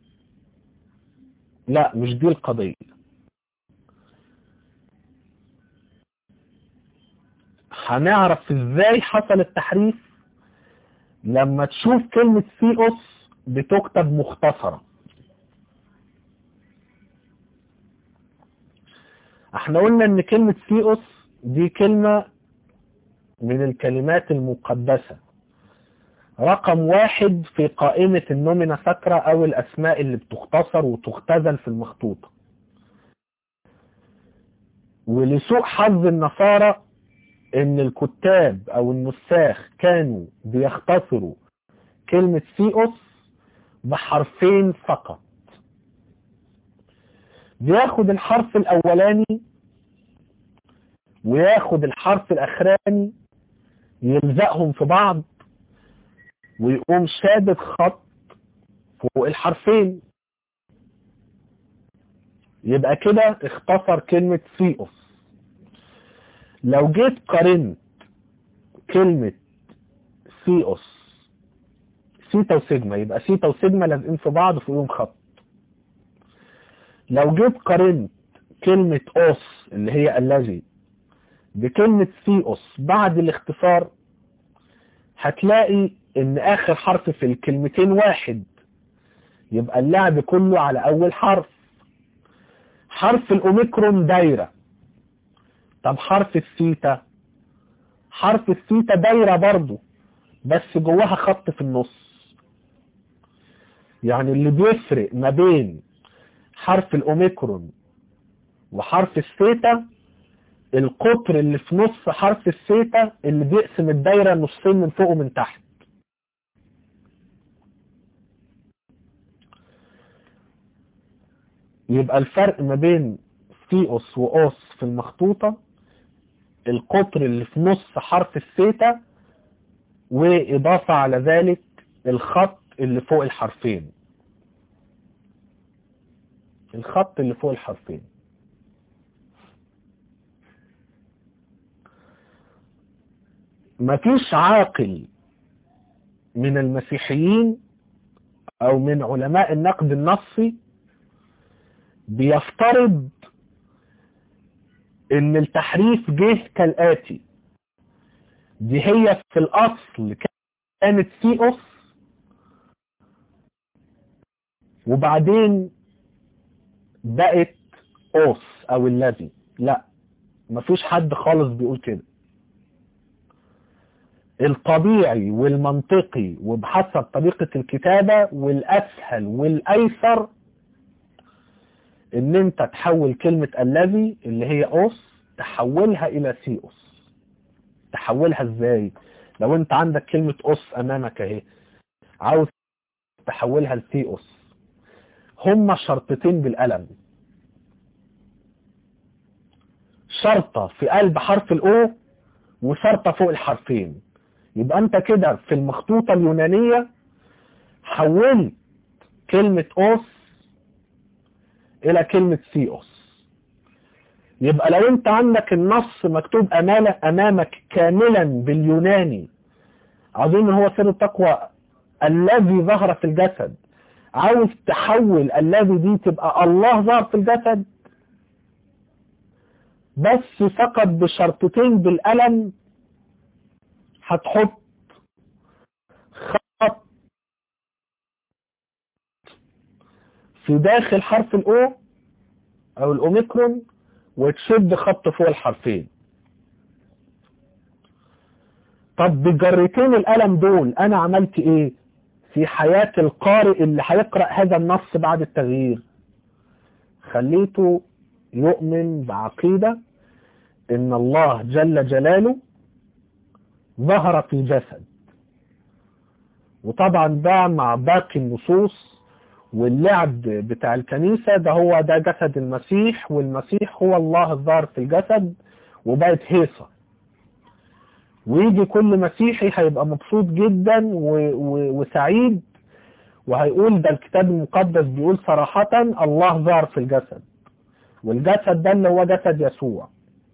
لا مش دي القضية هنعرف ازاي حصل التحريف لما تشوف كلمة سيوس بتكتب مختصرة احنا قلنا ان كلمة سيوس دي كلمة من الكلمات المقدسة رقم واحد في قائمة النومنا ساكرا او الاسماء اللي بتختصر وتختزل في المخطوطة ولسوء حظ النصارى ان الكتاب او النساخ كانوا بيختصروا كلمة سيوس بحرفين فقط بياخد الحرف الاولاني وياخد الحرف الاخراني يلزقهم في بعض ويقوم شادد خط فوق الحرفين يبقى كده اختصر كلمة سيوس لو جيت قارنت كلمة سيوس سيتا وسيجما يبقى سيتا وسيجما لازقين في بعض فوقهم خط لو جيت قارنت كلمة اوس اللي هي الذي بكلمة سيوس بعد الاختصار هتلاقي ان اخر حرف في الكلمتين واحد يبقى اللعب كله على اول حرف حرف الاوميكرون دايرة طب حرف الثيتا حرف الثيتا دايرة برضو بس جواها خط في النص يعني اللي بيفرق ما بين حرف الاوميكرون وحرف الثيتا القطر اللي في نص حرف الثيتا اللي بيقسم الدايرة نصين من فوق ومن تحت يبقى الفرق ما بين ثيوس وأوس في المخطوطة القطر اللي في نص حرف الثيتا وإضافة على ذلك الخط اللي فوق الحرفين الخط اللي فوق الحرفين مفيش عاقل من المسيحيين او من علماء النقد النصي بيفترض ان التحريف جه كالاتي دي هي في الاصل كانت سيوس وبعدين بقت اوس او الذي لا مفيش حد خالص بيقول كده الطبيعي والمنطقي وبحسب طريقة الكتابة والأسهل والأيسر إن أنت تحول كلمة الذي اللي هي أوس تحولها إلى سيوس تحولها إزاي؟ لو أنت عندك كلمة أوس أمامك أهي عاوز تحولها لسيوس هما شرطتين بالقلم شرطة في قلب حرف الأو وشرطة فوق الحرفين يبقى انت كده في المخطوطة اليونانية حولت كلمة اوس الى كلمة سيوس يبقى لو انت عندك النص مكتوب امامك كاملا باليوناني اظن هو سر التقوى الذي ظهر في الجسد عاوز تحول الذي دي تبقى الله ظهر في الجسد بس فقط بشرطتين بالقلم هتحط خط في داخل حرف الاو او الاوميكرون وتشد خط فوق الحرفين طب بجرتين القلم دول انا عملت ايه في حياة القارئ اللي هيقرأ هذا النص بعد التغيير خليته يؤمن بعقيدة ان الله جل جلاله ظهر في جسد وطبعا ده مع باقي النصوص واللعب بتاع الكنيسة ده هو ده جسد المسيح والمسيح هو الله الظاهر في الجسد وبقت هيصة ويجي كل مسيحي هيبقى مبسوط جدا و... و... وسعيد وهيقول ده الكتاب المقدس بيقول صراحة الله ظهر في الجسد والجسد ده اللي هو جسد يسوع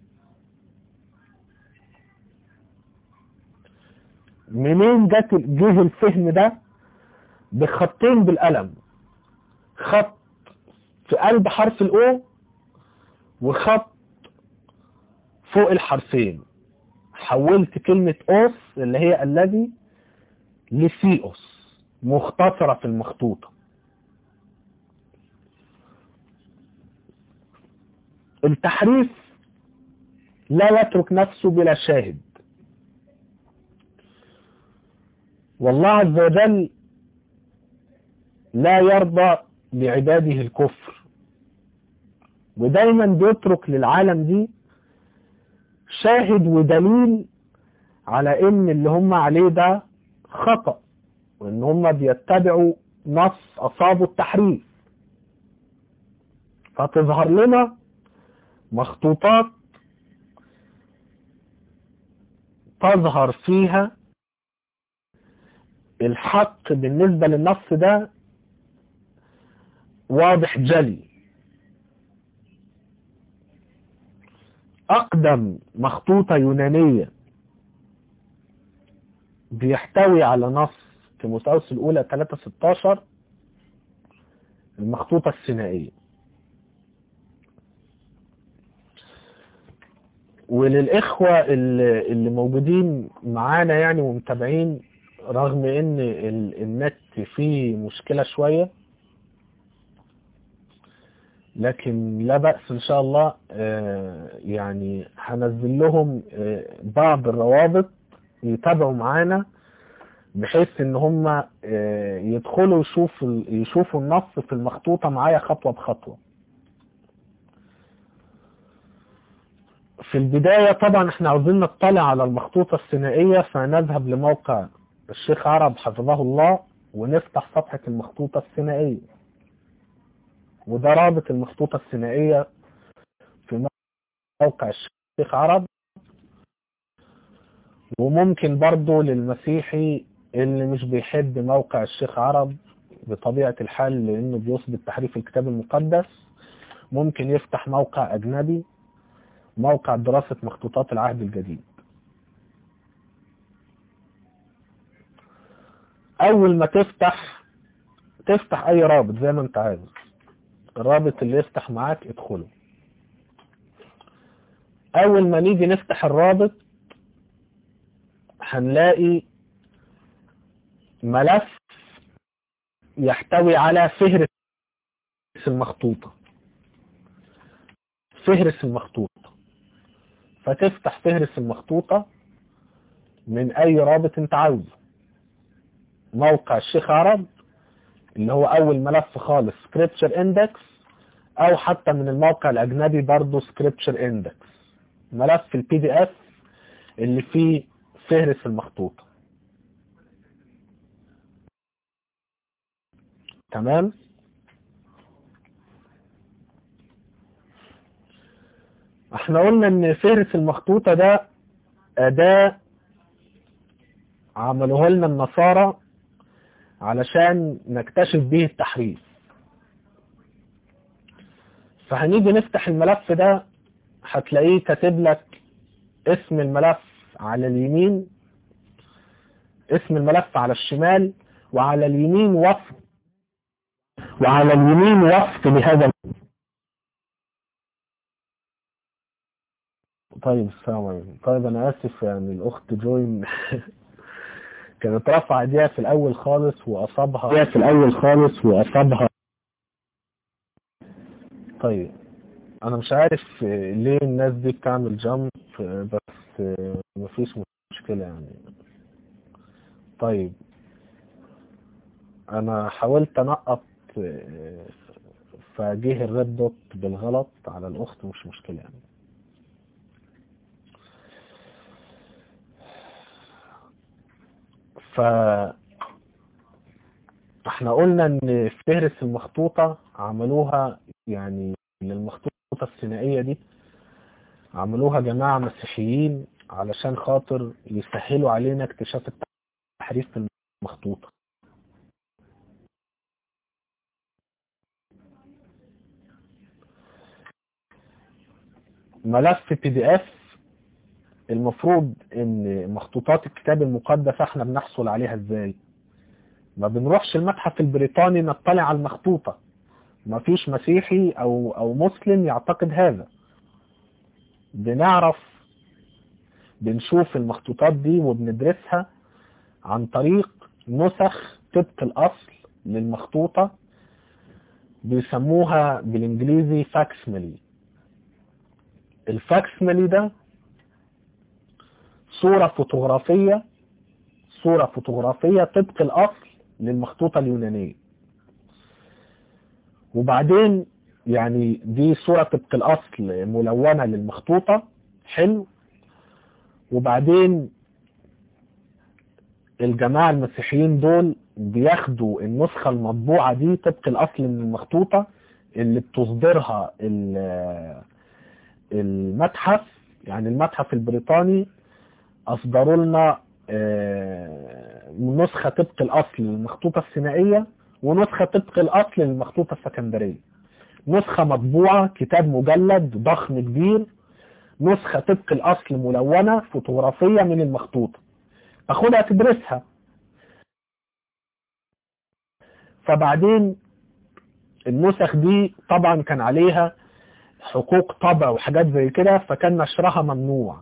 منين جت جه الفهم ده بخطين بالقلم خط في قلب حرف الاو وخط فوق الحرفين حولت كلمة اوس اللي هي الذي لسيوس مختصرة في المخطوطة التحريف لا يترك نفسه بلا شاهد والله عز وجل لا يرضى لعباده الكفر ودايما بيترك للعالم دي شاهد ودليل على ان اللي هم عليه ده خطأ وان هم بيتبعوا نص اصابوا التحريف فتظهر لنا مخطوطات تظهر فيها الحق بالنسبة للنص ده واضح جلي أقدم مخطوطة يونانية بيحتوي على نص تيموثاوس الأولى 3:16 المخطوطة الثنائية وللإخوة اللي اللي موجودين معانا يعني ومتابعين رغم ان ال- النت فيه مشكلة شوية لكن لا بأس ان شاء الله آه، يعني هنزل لهم آه، بعض الروابط يتابعوا معانا بحيث ان هم آه، يدخلوا يشوفوا يشوفوا النص في المخطوطة معايا خطوة بخطوة في البداية طبعا احنا عاوزين نطلع على المخطوطة الثنائية فنذهب لموقع الشيخ عرب حفظه الله ونفتح صفحة المخطوطة الثنائية وده رابط المخطوطة الثنائية في موقع الشيخ عرب وممكن برضو للمسيحي اللي مش بيحب موقع الشيخ عرب بطبيعة الحال لأنه بيثبت تحريف الكتاب المقدس ممكن يفتح موقع أجنبي موقع دراسة مخطوطات العهد الجديد أول ما تفتح تفتح أي رابط زي ما أنت عايز الرابط اللي يفتح معاك ادخله أول ما نيجي نفتح الرابط هنلاقي ملف يحتوي على فهرس المخطوطة فهرس المخطوطة فتفتح فهرس المخطوطة من أي رابط أنت عاوزه موقع الشيخ عرب اللي هو أول ملف خالص Scripture Index أو حتى من الموقع الأجنبي برضه Scripture Index ملف البي دي اف اللي فيه فهرس المخطوطة تمام احنا قلنا ان فهرس المخطوطة ده اداة عملوها لنا النصارى علشان نكتشف به التحريف فهنيجي نفتح الملف ده هتلاقيه كاتب لك اسم الملف على اليمين اسم الملف على الشمال وعلى اليمين وصف وعلى اليمين وصف لهذا طيب السلام عليكم طيب انا اسف يعني الاخت جوين كانت رافعه ايديها في الاول خالص واصابها ايديها في الاول خالص واصابها طيب انا مش عارف ليه الناس دي بتعمل جامب بس مفيش مشكلة يعني طيب انا حاولت انقط فجه الريد دوت بالغلط على الاخت مش مشكلة يعني ف احنا قلنا ان فهرس المخطوطة عملوها يعني للمخطوطة الثنائية دي عملوها جماعة مسيحيين علشان خاطر يسهلوا علينا اكتشاف التحريف في المخطوطة ملف بي دي اف المفروض ان مخطوطات الكتاب المقدس احنا بنحصل عليها ازاي ما بنروحش المتحف البريطاني نطلع على المخطوطة ما فيش مسيحي او او مسلم يعتقد هذا بنعرف بنشوف المخطوطات دي وبندرسها عن طريق نسخ طبق الاصل للمخطوطة بيسموها بالانجليزي فاكسملي الفاكسملي ده صورة فوتوغرافية صورة فوتوغرافية طبق الأصل للمخطوطة اليونانية وبعدين يعني دي صورة طبق الأصل ملونة للمخطوطة حلو وبعدين الجماعة المسيحيين دول بياخدوا النسخة المطبوعة دي طبق الأصل من المخطوطة اللي بتصدرها المتحف يعني المتحف البريطاني أصدروا لنا نسخة طبق الأصل للمخطوطة الثنائية ونسخة طبق الأصل للمخطوطة السكندرية نسخة مطبوعة كتاب مجلد ضخم كبير نسخة طبق الأصل ملونة فوتوغرافية من المخطوطة اخدها تدرسها فبعدين النسخ دي طبعا كان عليها حقوق طبع وحاجات زي كده فكان نشرها ممنوع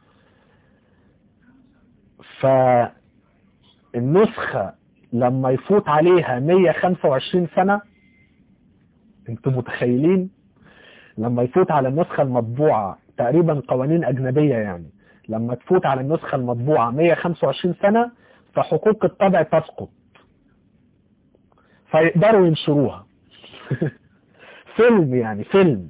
فالنسخة لما يفوت عليها 125 سنة انتم متخيلين لما يفوت على النسخة المطبوعة تقريبا قوانين أجنبية يعني لما تفوت على النسخة المطبوعة 125 سنة فحقوق الطبع تسقط فيقدروا ينشروها فيلم يعني فيلم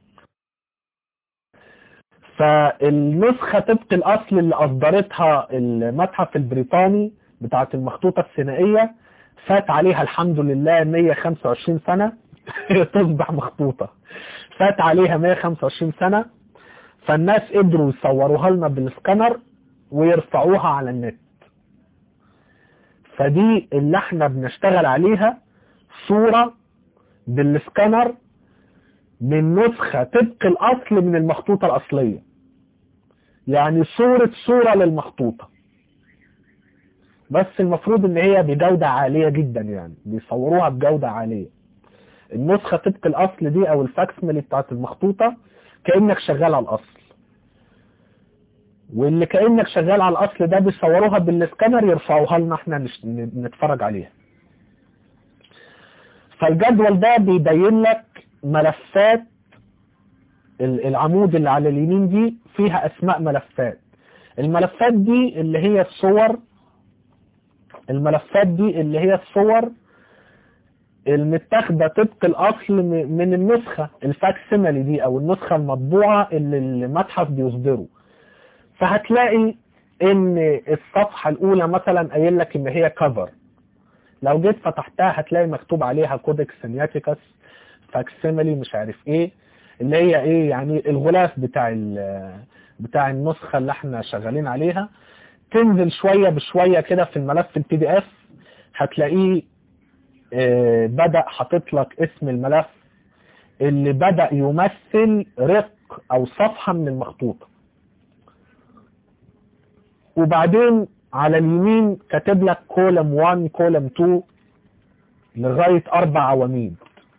فالنسخة طبق الأصل اللي أصدرتها المتحف البريطاني بتاعة المخطوطة الثنائية فات عليها الحمد لله 125 سنة تصبح مخطوطة فات عليها 125 سنة فالناس قدروا يصوروها لنا بالسكانر ويرفعوها على النت فدي اللي احنا بنشتغل عليها صورة بالسكانر من نسخة طبق الأصل من المخطوطة الأصلية يعني صورة صورة للمخطوطة بس المفروض ان هي بجودة عالية جدا يعني بيصوروها بجودة عالية النسخة طبق الأصل دي أو الفاكسميلي بتاعت المخطوطة كأنك شغال على الأصل واللي كأنك شغال على الأصل ده بيصوروها بالسكانر يرفعوها لنا احنا نش- نتفرج عليها فالجدول ده بيبين لك ملفات ال- العمود اللي على اليمين دي فيها أسماء ملفات الملفات دي اللي هي الصور الملفات دي اللي هي الصور المتاخدة طبق الأصل م- من النسخة الفاكسيميلي دي أو النسخة المطبوعة اللي المتحف بيصدره فهتلاقي ان الصفحة الاولى مثلا قايل لك ان هي كفر لو جيت فتحتها هتلاقي مكتوب عليها كودكس سينياتيكس فاكسيميلي مش عارف ايه اللي هي ايه يعني الغلاف بتاع ال- بتاع النسخة اللي احنا شغالين عليها تنزل شوية بشوية كده في الملف البي دي اف هتلاقيه آه، بدأ حاطط لك اسم الملف اللي بدأ يمثل رق او صفحة من المخطوطة وبعدين على اليمين كاتب لك كولم 1 كولم 2 لغاية أربع عواميد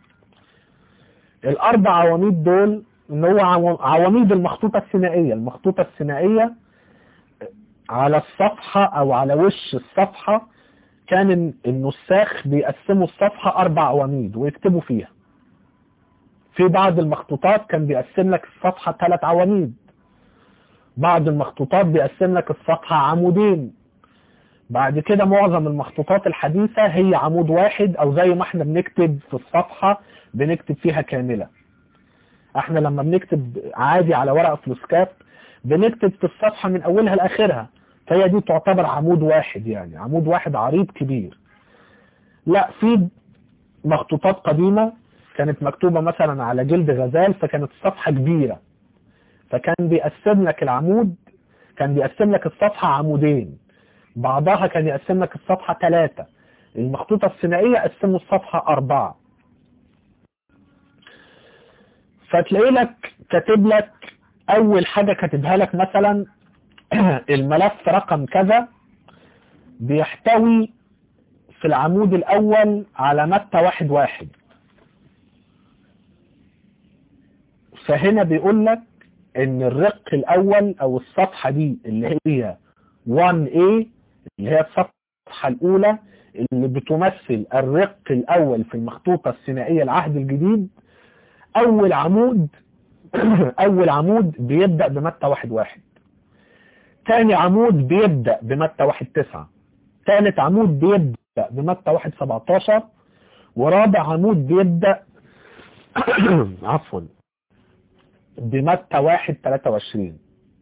الأربع عواميد دول إن هو عو- عواميد المخطوطة الثنائية المخطوطة الثنائية على الصفحة أو على وش الصفحة كان ال- النساخ بيقسموا الصفحة أربع عواميد ويكتبوا فيها في بعض المخطوطات كان بيقسم لك الصفحة ثلاث عواميد بعض المخطوطات بيقسم لك الصفحة عمودين بعد كده معظم المخطوطات الحديثة هي عمود واحد او زي ما احنا بنكتب في الصفحة بنكتب فيها كاملة احنا لما بنكتب عادي على ورقة فلوسكاب بنكتب في الصفحة من اولها لاخرها فهي دي تعتبر عمود واحد يعني عمود واحد عريض كبير لا في مخطوطات قديمة كانت مكتوبة مثلا على جلد غزال فكانت الصفحة كبيرة فكان بيقسم لك العمود كان بيقسم لك الصفحة عمودين بعضها كان يقسم لك الصفحة ثلاثة المخطوطة الثنائية قسموا الصفحة أربعة فتلاقي لك كاتب لك أول حاجة كاتبها لك مثلا الملف رقم كذا بيحتوي في العمود الأول على متى واحد واحد فهنا بيقول لك ان الرق الاول او الصفحة دي اللي هي 1A اللي هي الصفحة الاولى اللي بتمثل الرق الاول في المخطوطة الثنائية العهد الجديد اول عمود اول عمود بيبدأ بمتى واحد واحد تاني عمود بيبدأ بمتى واحد تسعة تالت عمود بيبدأ بمتى واحد سبعتاشر ورابع عمود بيبدأ عفوا بمتى واحد تلاتة وعشرين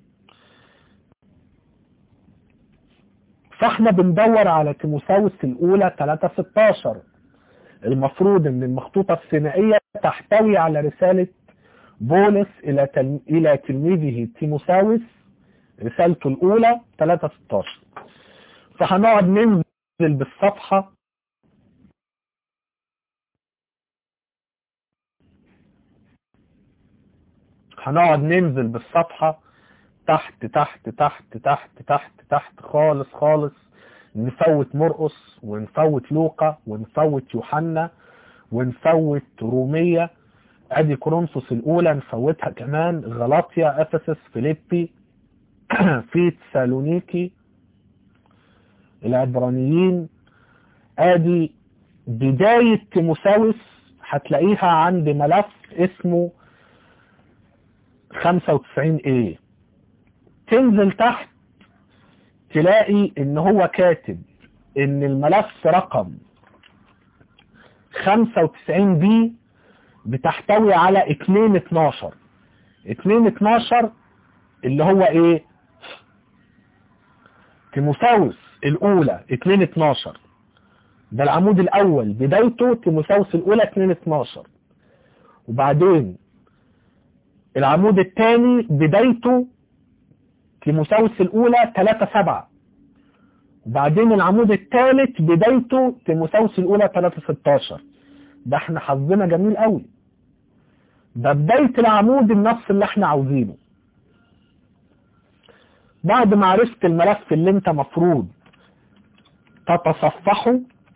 فاحنا بندور على تيموساوس الأولى تلاتة ستاشر المفروض ان المخطوطة الثنائية تحتوي على رسالة بولس إلى تل... إلى تلميذه تيموساوس رسالته الأولى تلاتة ستاشر فهنقعد ننزل بالصفحة هنقعد ننزل بالصفحة تحت تحت تحت تحت تحت تحت خالص خالص نفوت مرقس ونفوت لوقا ونفوت يوحنا ونفوت رومية ادي كورنثوس الاولى نفوتها كمان غلاطيا افسس فيليبي في تسالونيكي العبرانيين ادي بداية تيموساوس هتلاقيها عند ملف اسمه 95 a تنزل تحت تلاقي ان هو كاتب ان الملف رقم 95 بي بتحتوي على 2 12 2 12 اللي هو ايه تيموساوس الاولى 2 12 ده العمود الاول بدايته تيموساوس الاولى 2 12 وبعدين العمود الثاني بدايته تيموساوس الاولى 3 7 وبعدين العمود الثالث بدايته تيموساوس الاولى 3 16 ده احنا حظنا جميل قوي ده بداية العمود النص اللي احنا عاوزينه بعد ما عرفت الملف اللي انت مفروض تتصفحه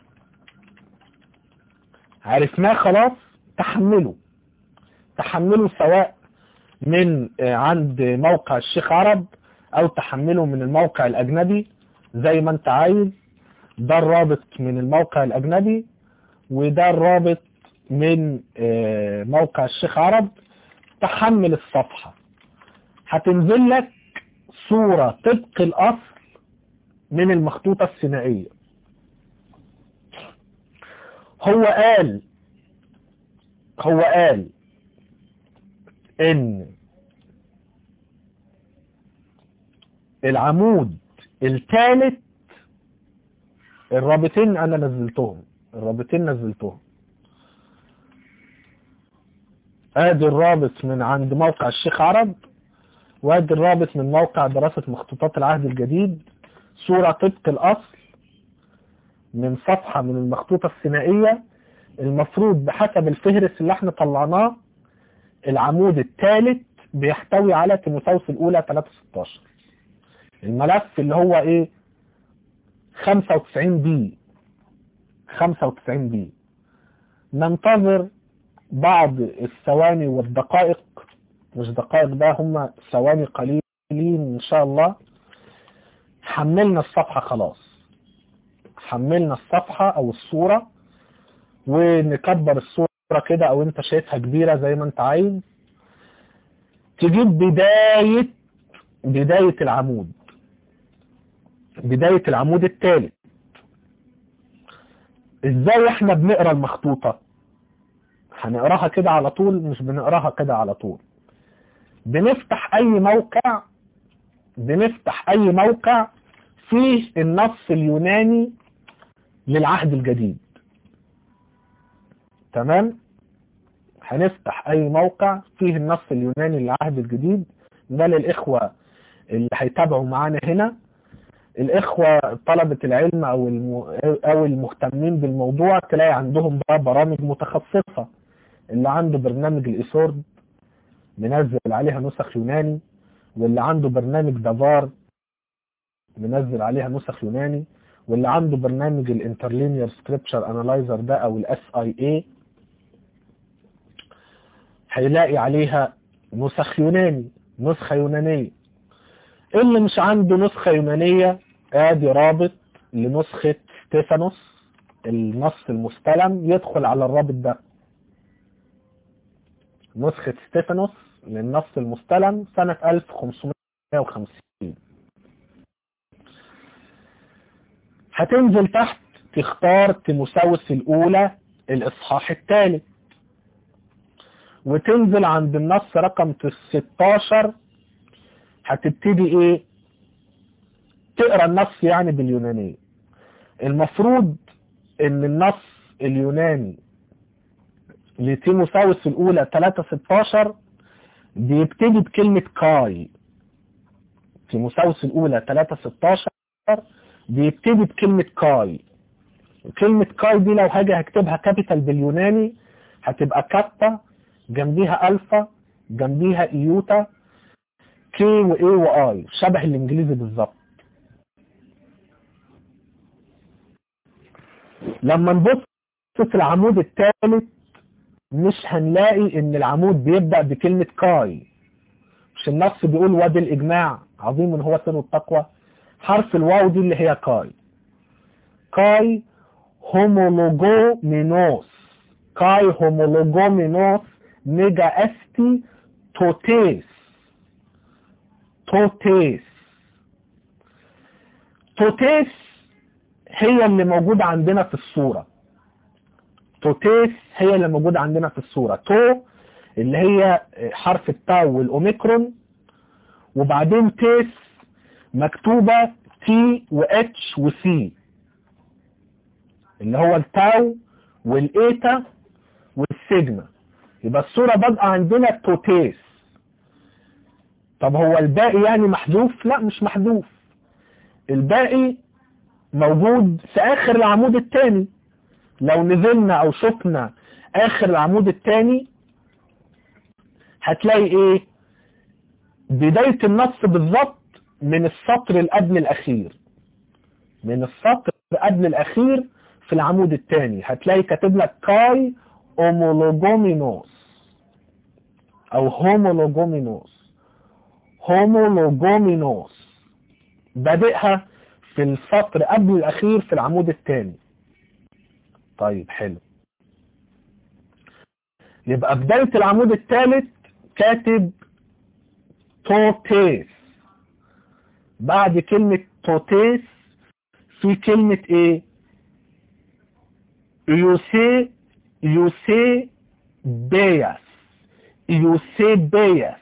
عرفناه خلاص تحمله تحمله سواء من عند موقع الشيخ عرب او تحمله من الموقع الاجنبي زي ما انت عايز ده الرابط من الموقع الاجنبي وده الرابط من موقع الشيخ عرب تحمل الصفحة هتنزل لك صورة طبق الاصل من المخطوطة الثنائية هو قال هو قال ان العمود الثالث الرابطين انا نزلتهم الرابطين نزلتهم ادي الرابط من عند موقع الشيخ عرب وادي الرابط من موقع دراسة مخطوطات العهد الجديد صورة طبق الاصل من صفحة من المخطوطة الثنائية المفروض بحسب الفهرس اللي احنا طلعناه العمود الثالث بيحتوي على تيموثاوس الاولى 316 الملف اللي هو ايه 95 بي 95 بي ننتظر بعض الثواني والدقائق مش دقائق بقى هم ثواني قليلين ان شاء الله حملنا الصفحة خلاص حملنا الصفحة او الصورة ونكبر الصورة كده او انت شايفها كبيرة زي ما انت عايز تجيب بداية بداية العمود بداية العمود الثالث ازاي احنا بنقرا المخطوطة هنقراها كده على طول مش بنقراها كده على طول بنفتح اي موقع بنفتح اي موقع فيه النص اليوناني للعهد الجديد تمام هنفتح اي موقع فيه النص اليوناني للعهد الجديد ده للاخوة اللي هيتابعوا معانا هنا الاخوة طلبة العلم او او المهتمين بالموضوع تلاقي عندهم بقى برامج متخصصة اللي عنده برنامج الايسورد منزل عليها نسخ يوناني واللي عنده برنامج دافار منزل عليها نسخ يوناني واللي عنده برنامج الانترلينير سكريبتشر انالايزر ده او الاس اي اي هيلاقي عليها نسخ يوناني نسخة يونانية اللي مش عنده نسخة يونانية ادي رابط لنسخة ستيفانوس النص المستلم يدخل على الرابط ده نسخة ستيفانوس للنص المستلم سنة 1550 هتنزل تحت تختار تيموساوس الأولى الإصحاح الثالث وتنزل عند النص رقم 16 هتبتدي ايه تقرا النص يعني باليونانية المفروض ان النص اليوناني لتيموساوس الاولى 3 16 بيبتدي بكلمة كاي تيموساوس الاولى 3 16 بيبتدي بكلمة كاي كلمة كاي دي لو هاجي هكتبها كابيتال باليوناني هتبقى كابا جنبيها الفا جنبيها ايوتا كي واي واي شبه الانجليزي بالظبط لما نبص في العمود الثالث مش هنلاقي ان العمود بيبدأ بكلمة كاي مش النص بيقول وادي الاجماع عظيم هو سر التقوى حرف الواو دي اللي هي كاي كاي هومولوجومينوس كاي هومولوجومينوس ميجا استي توتيس توتيس توتيس هي اللي موجودة عندنا في الصورة توتيس هي اللي موجودة عندنا في الصورة تو اللي هي حرف التاو والأوميكرون وبعدين تيس مكتوبة تي واتش وسي اللي هو التاو والايتا والسيجما يبقى الصورة بادئة عندنا توتيس طب هو الباقي يعني محذوف لا مش محذوف الباقي موجود في اخر العمود الثاني لو نزلنا او شفنا اخر العمود الثاني هتلاقي ايه بداية النص بالظبط من السطر اللي قبل الاخير من السطر قبل الاخير في العمود الثاني هتلاقي كاتب لك كاي اومولوجومينوس او هومولوجومينوس هومولوجومينوس بادئها في السطر قبل الاخير في العمود الثاني طيب حلو يبقى بداية العمود الثالث كاتب توتيس بعد كلمة توتيس في كلمة ايه يوسي يوسي بياس يوسي بياس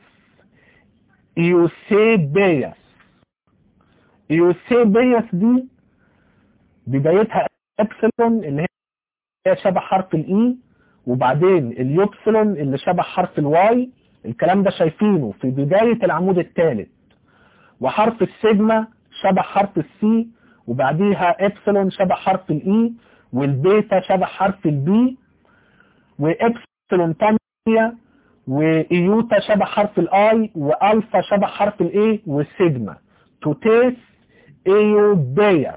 يوسي بياس يوسي بياس دي بدايتها ابسلون اللي هي شبه حرف الاي وبعدين اليوبسلون اللي شبه حرف الواي الكلام ده شايفينه في بداية العمود الثالث وحرف السيجما شبه حرف السي وبعديها ابسلون شبه حرف الاي والبيتا شبه حرف البي وابسلون تانية وايوتا شبه حرف الاي والفا شبه حرف الاي والسيجما توتيس ايو بياس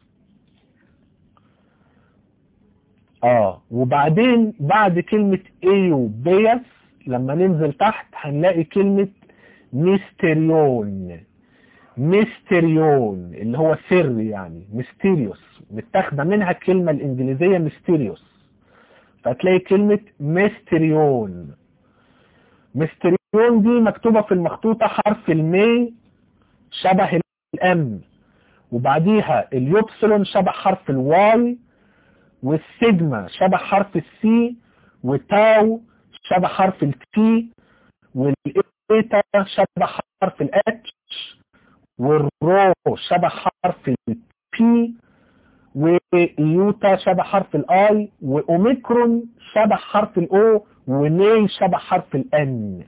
اه وبعدين بعد كلمة ايو بياس لما ننزل تحت هنلاقي كلمة ميستريون ميستريون اللي هو سر يعني ميستيريوس متاخده منها الكلمة الانجليزية ميستيريوس فتلاقي كلمة ميستريون ميستريون دي مكتوبة في المخطوطة حرف المي شبه الام وبعديها اليوبسلون شبه حرف الواي والسيجما شبه حرف السي وتاو شبه حرف التي والايتا شبه حرف الاتش والرو شبه حرف البي ويوتا شبه حرف الاي واوميكرون شبه حرف الاو وني شبه حرف الان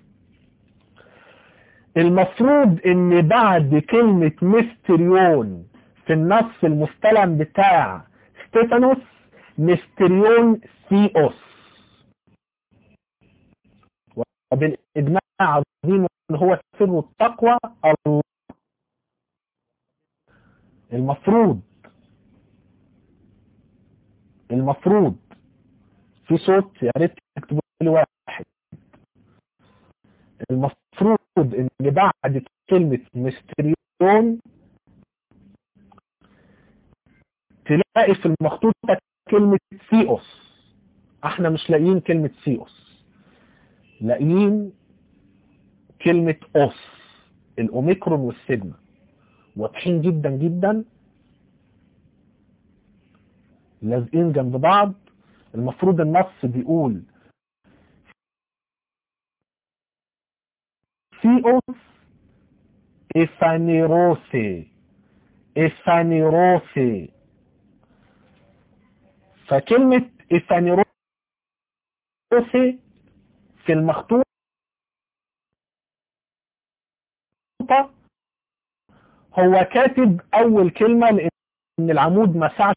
المفروض ان بعد كلمة مستريون في النص المستلم بتاع ستيفانوس مستريون ثيوس وبالإجماع عظيم هو سر التقوى الله المفروض المفروض في صوت يا ريت تكتبوا لي واحد المفروض ان بعد كلمة مستريون تلاقي في المخطوطة كلمة سيوس احنا مش لاقيين كلمة سيوس لاقيين كلمة اوس الاوميكرون والسيجما واضحين جدا جدا لازقين جنب بعض المفروض النص بيقول سيوس إفانيروسي إفانيروسي فكلمة إفانيروسي في المخطوطة هو كاتب أول كلمة لأن العمود ما سعش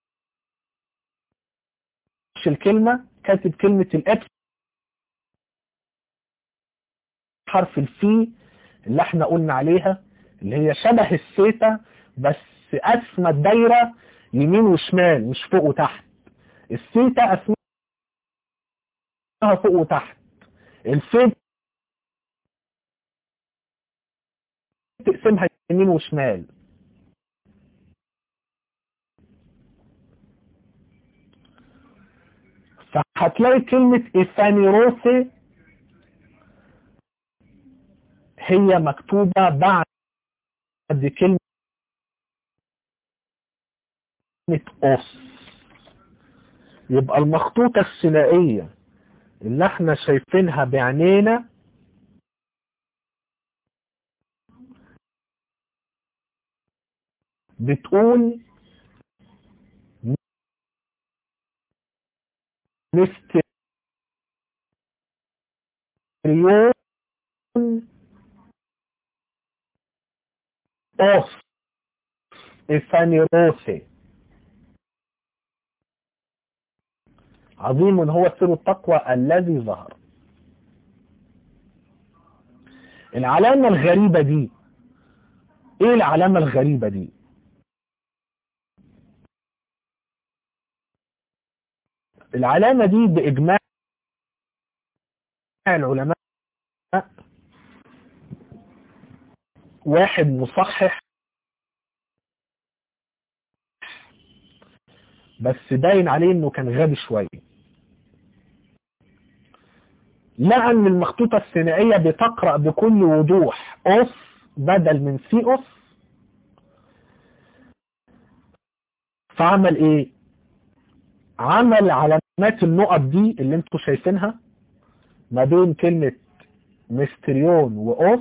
الكلمة كاتب كلمة الإبس حرف الفي اللي احنا قلنا عليها اللي هي شبه السيتا بس اسمى الدايرة يمين وشمال مش فوق وتحت السيتا اسمها فوق وتحت الفيت تقسمها يمين وشمال فهتلاقي كلمة إيثانيروسي هي مكتوبة بعد كلمة أوس يبقى المخطوطة الثنائية اللي احنا شايفينها بعينينا بتقول مستريون اوس إفانيروسي عظيم هو سر التقوى الذي ظهر العلامة الغريبة دي ايه العلامة الغريبة دي العلامة دي بإجماع العلماء واحد مصحح بس باين عليه انه كان غبي شوية لقى ان المخطوطة الثنائية بتقرأ بكل وضوح أس بدل من سي أس فعمل ايه عمل علامات النقط دي اللي انتوا شايفينها ما بين كلمة مستريون وأوس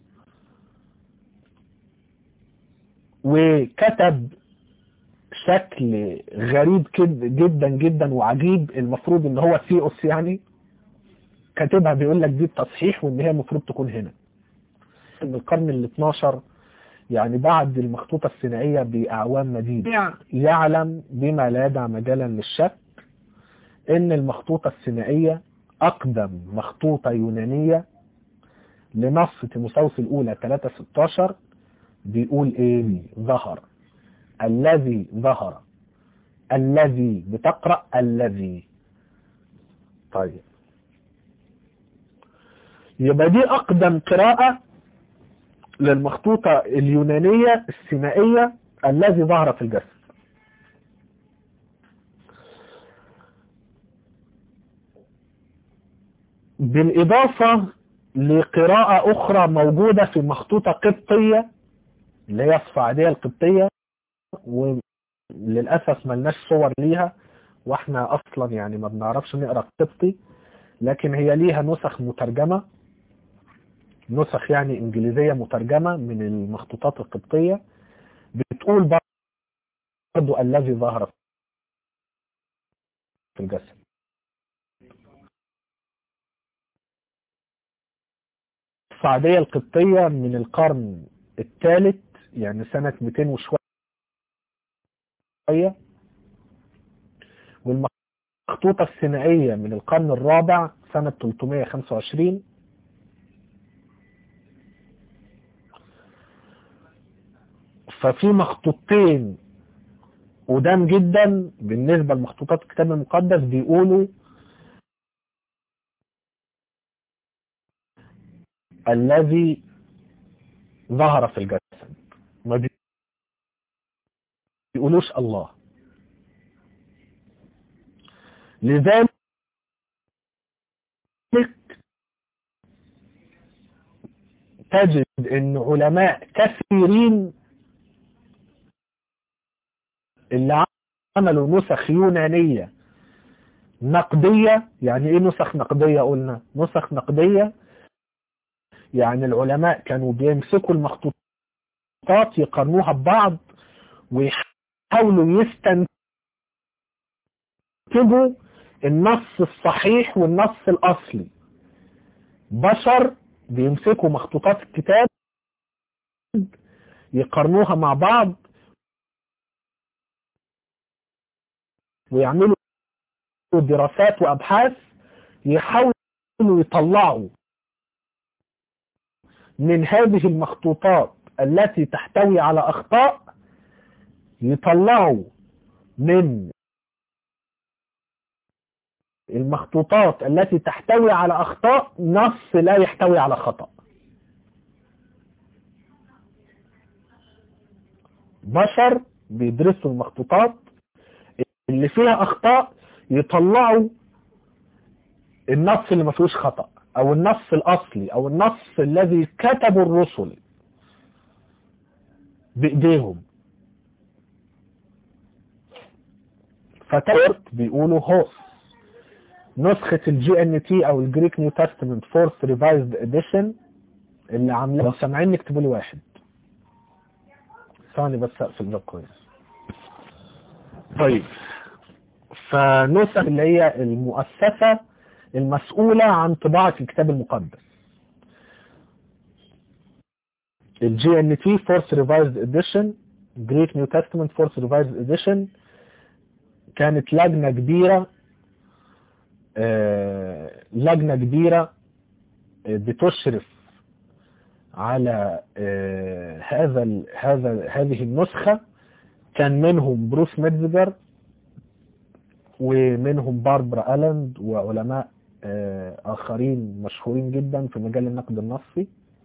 وكتب شكل غريب جدا جدا وعجيب المفروض ان هو سي أوس يعني كاتبها بيقول لك دي التصحيح وان هي المفروض تكون هنا من القرن ال 12 يعني بعد المخطوطة الثنائية بأعوام مديدة يعلم بما لا يدع مجالا للشك ان المخطوطة الثنائية اقدم مخطوطة يونانية لنص تيموساوس الاولى 316 بيقول ايه ظهر الذي ظهر الذي بتقرأ الذي طيب يبقى دي اقدم قراءة للمخطوطة اليونانية الثنائية الذي ظهر في الجسد بالإضافة لقراءة أخرى موجودة في مخطوطة قبطية اللي هي الصعيدية القبطية وللأسف ملناش صور ليها واحنا أصلا يعني ما بنعرفش نقرأ قبطي لكن هي ليها نسخ مترجمة نسخ يعني إنجليزية مترجمة من المخطوطات القبطية بتقول برضو الذي ظهر في الجسد الصعيدية القبطية من القرن الثالث يعني سنة 200 وشوية والمخطوطة الثنائية من القرن الرابع سنة 325 ففي مخطوطتين قدام جدا بالنسبة لمخطوطات الكتاب المقدس بيقولوا الذي ظهر في الجسد ما بيقولوش الله لذلك تجد ان علماء كثيرين اللي عملوا نسخ يونانية نقدية يعني ايه نسخ نقدية قلنا نسخ نقدية يعني العلماء كانوا بيمسكوا المخطوطات يقارنوها ببعض ويحاولوا يستنتجوا النص الصحيح والنص الأصلي بشر بيمسكوا مخطوطات الكتاب يقارنوها مع بعض ويعملوا دراسات وأبحاث يحاولوا يطلعوا من هذه المخطوطات التي تحتوي على أخطاء يطلعوا من المخطوطات التي تحتوي على أخطاء نص لا يحتوي على خطأ بشر بيدرسوا المخطوطات اللي فيها أخطاء يطلعوا النص اللي ما فيهوش خطأ أو النص الأصلي أو النص الذي كتبه الرسل بإيديهم فترت بيقولوا هوس نسخة الجي ان تي او الجريك نيو تestament فورث ريفايزد اديشن اللي عاملين لو سامعين اكتبوا لي واحد ثاني بس اقفل ده كويس طيب فنسخ اللي هي المؤسسة المسؤولة عن طباعة الكتاب المقدس الجي ان تي فورث ريفايزد اديشن جريك نيو تestament فورث ريفايزد اديشن كانت لجنة كبيرة آه لجنة كبيرة آه بتشرف على آه هذا هذا هذه النسخة كان منهم بروس ميدزجر ومنهم باربرا ألاند وعلماء آخرين مشهورين جدا في مجال النقد النصي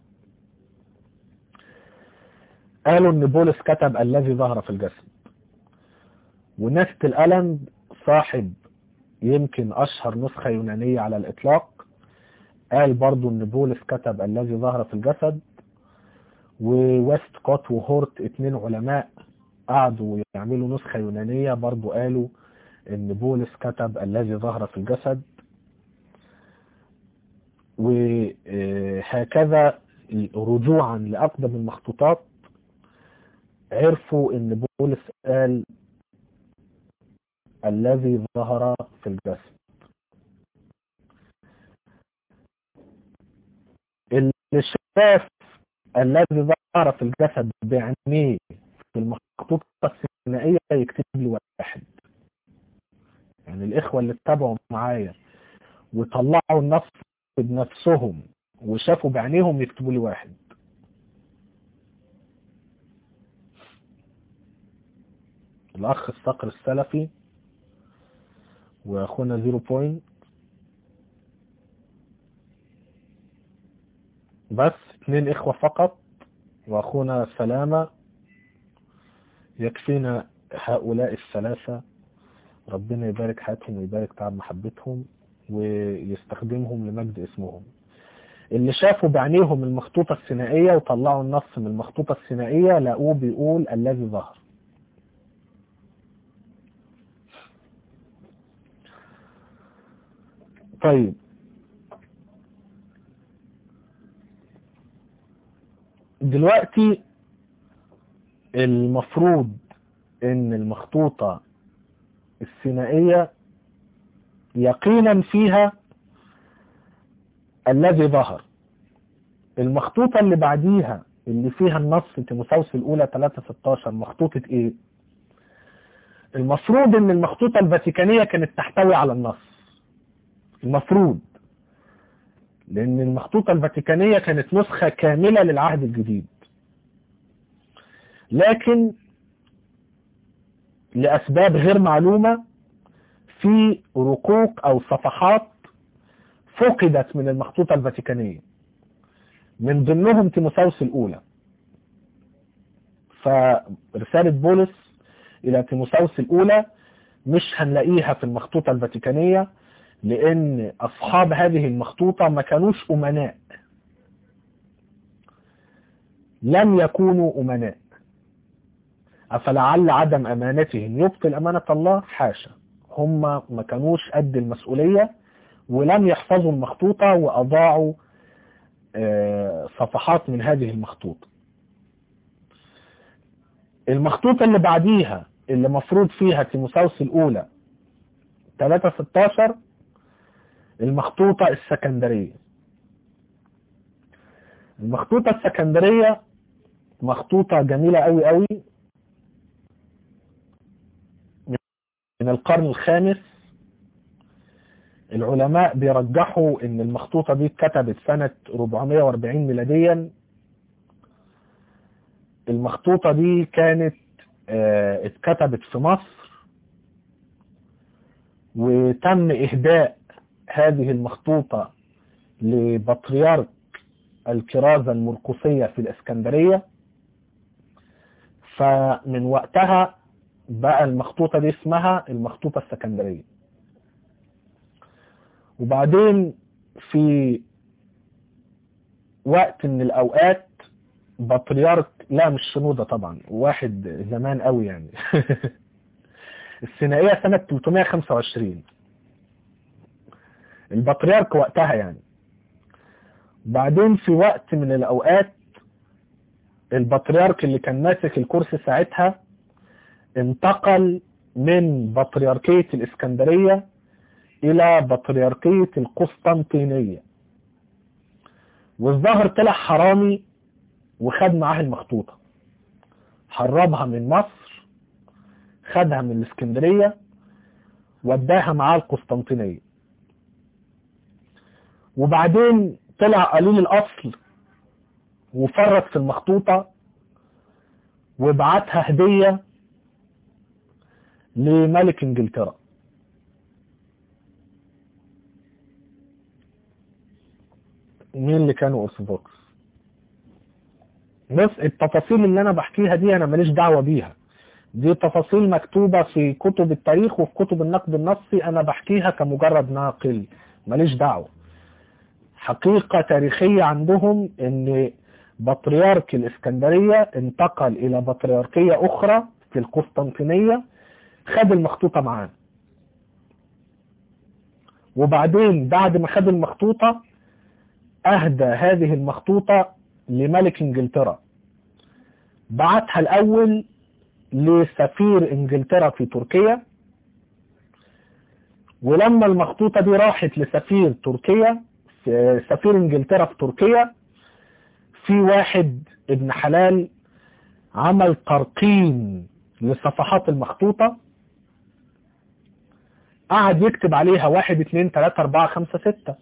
قالوا ان بولس كتب الذي ظهر في الجسد ونست الألند صاحب يمكن أشهر نسخة يونانية على الإطلاق قال برضو ان بولس كتب الذي ظهر في الجسد وويست كوت وهورت اتنين علماء قعدوا يعملوا نسخة يونانية برضو قالوا ان بولس كتب الذي ظهر في الجسد وهكذا رجوعا لأقدم المخطوطات عرفوا ان بولس قال الذي ظهر في الجسد اللي شاف الذي ظهر في الجسد بعينيه في المخطوطة السينائية يكتب لي واحد يعني الإخوة اللي اتبعوا معايا وطلعوا النص بنفسهم وشافوا بعينيهم يكتبوا لي واحد الأخ الصقر السلفي وأخونا زيرو بوينت بس اثنين إخوة فقط وأخونا سلامة يكفينا هؤلاء الثلاثة ربنا يبارك حياتهم ويبارك تعب محبتهم ويستخدمهم لمجد اسمهم اللي شافوا بعينيهم المخطوطة الثنائية وطلعوا النص من المخطوطة الثنائية لقوه بيقول الذي ظهر طيب دلوقتي المفروض ان المخطوطة الثنائية يقينا فيها الذي ظهر المخطوطة اللي بعديها اللي فيها النص تيموثاوس الأولى 316 مخطوطة إيه؟ المفروض إن المخطوطة الفاتيكانية كانت تحتوي على النص المفروض لأن المخطوطة الفاتيكانية كانت نسخة كاملة للعهد الجديد لكن لأسباب غير معلومة في رقوق أو صفحات فقدت من المخطوطة الفاتيكانية من ضمنهم تيموثاوس الأولى فرسالة بولس إلى تيموثاوس الأولى مش هنلاقيها في المخطوطة الفاتيكانية لأن أصحاب هذه المخطوطة ما كانوش أمناء لم يكونوا أمناء أفلعل عدم أمانتهم يبطل أمانة الله حاشا هم ما كانوش قد المسؤولية ولم يحفظوا المخطوطة وأضاعوا صفحات من هذه المخطوطة المخطوطة اللي بعديها اللي مفروض فيها تيموثاوس الأولى 3-16 المخطوطة السكندرية المخطوطة السكندرية مخطوطة جميلة قوي قوي من القرن الخامس العلماء بيرجحوا ان المخطوطة دي اتكتبت سنة 440 ميلاديا المخطوطة دي كانت اه اتكتبت في مصر وتم إهداء هذه المخطوطة لبطريرك الكرازة المرقسية في الإسكندرية فمن وقتها بقى المخطوطة دي اسمها المخطوطة السكندرية وبعدين في وقت من الأوقات بطريرك لا مش شنودة طبعا واحد زمان قوي يعني الثنائية سنة 325 البطريرك وقتها يعني بعدين في وقت من الأوقات البطريرك اللي كان ماسك الكرسي ساعتها انتقل من بطريركية الإسكندرية إلى بطريركية القسطنطينية والظاهر طلع حرامي وخد معاه المخطوطة حربها من مصر خدها من الإسكندرية وداها معاه القسطنطينية وبعدين طلع قليل الأصل وفرط في المخطوطة وبعتها هدية لملك انجلترا مين اللي كانوا ارثوذكس بس التفاصيل اللي انا بحكيها دي انا ماليش دعوة بيها دي تفاصيل مكتوبة في كتب التاريخ وفي كتب النقد النصي انا بحكيها كمجرد ناقل ماليش دعوة حقيقة تاريخية عندهم ان بطريرك الاسكندرية انتقل الى بطريركية اخرى في القسطنطينية خد المخطوطة معاه وبعدين بعد ما خد المخطوطة اهدى هذه المخطوطة لملك انجلترا بعتها الاول لسفير انجلترا في تركيا ولما المخطوطة دي راحت لسفير تركيا سفير انجلترا في تركيا في واحد ابن حلال عمل ترقيم لصفحات المخطوطة قعد يكتب عليها واحد اتنين تلاتة اربعة خمسة ستة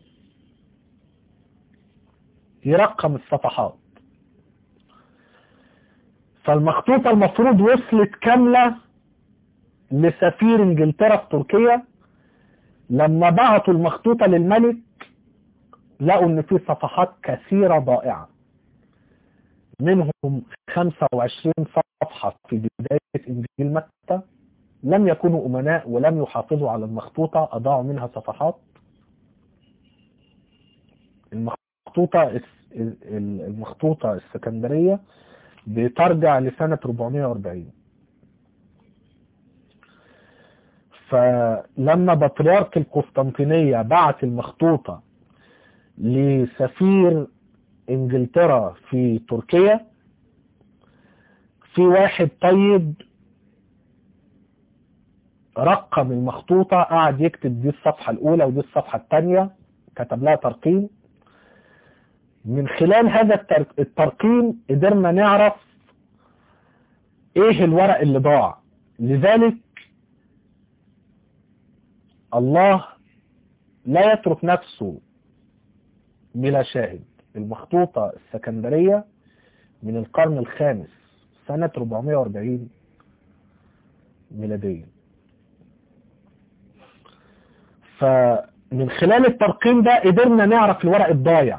يرقم الصفحات فالمخطوطة المفروض وصلت كاملة لسفير انجلترا في تركيا لما بعتوا المخطوطة للملك لقوا ان في صفحات كثيرة ضائعة منهم 25 صفحة في بداية انجيل متى لم يكونوا امناء ولم يحافظوا على المخطوطة اضاعوا منها صفحات المخطوطة المخطوطة السكندرية بترجع لسنة 440 فلما بطريرك القسطنطينية بعت المخطوطة لسفير انجلترا في تركيا في واحد طيب رقم المخطوطة قعد يكتب دي الصفحة الأولى ودي الصفحة الثانية كتب لها ترقيم من خلال هذا الترقيم قدرنا نعرف ايه الورق اللي ضاع لذلك الله لا يترك نفسه بلا شاهد المخطوطة السكندرية من القرن الخامس سنة 440 ميلاديا فمن خلال الترقيم ده قدرنا نعرف الورق الضايع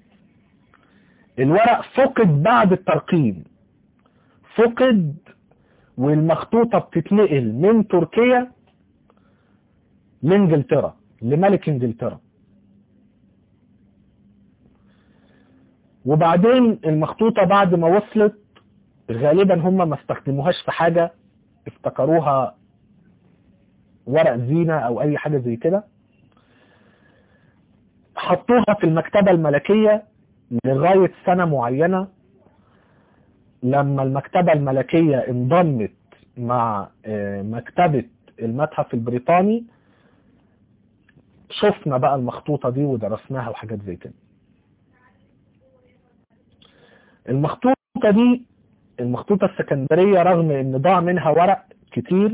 الورق فقد بعد الترقيم فقد والمخطوطة بتتنقل من تركيا لانجلترا لملك انجلترا وبعدين المخطوطة بعد ما وصلت غالبا هم ما استخدموهاش في حاجة افتكروها ورق زينة او اي حاجة زي كده حطوها في المكتبة الملكية لغاية سنة معينة لما المكتبة الملكية انضمت مع مكتبة المتحف البريطاني شفنا بقى المخطوطة دي ودرسناها وحاجات زي كده المخطوطة دي المخطوطة السكندرية رغم ان ضاع منها ورق كتير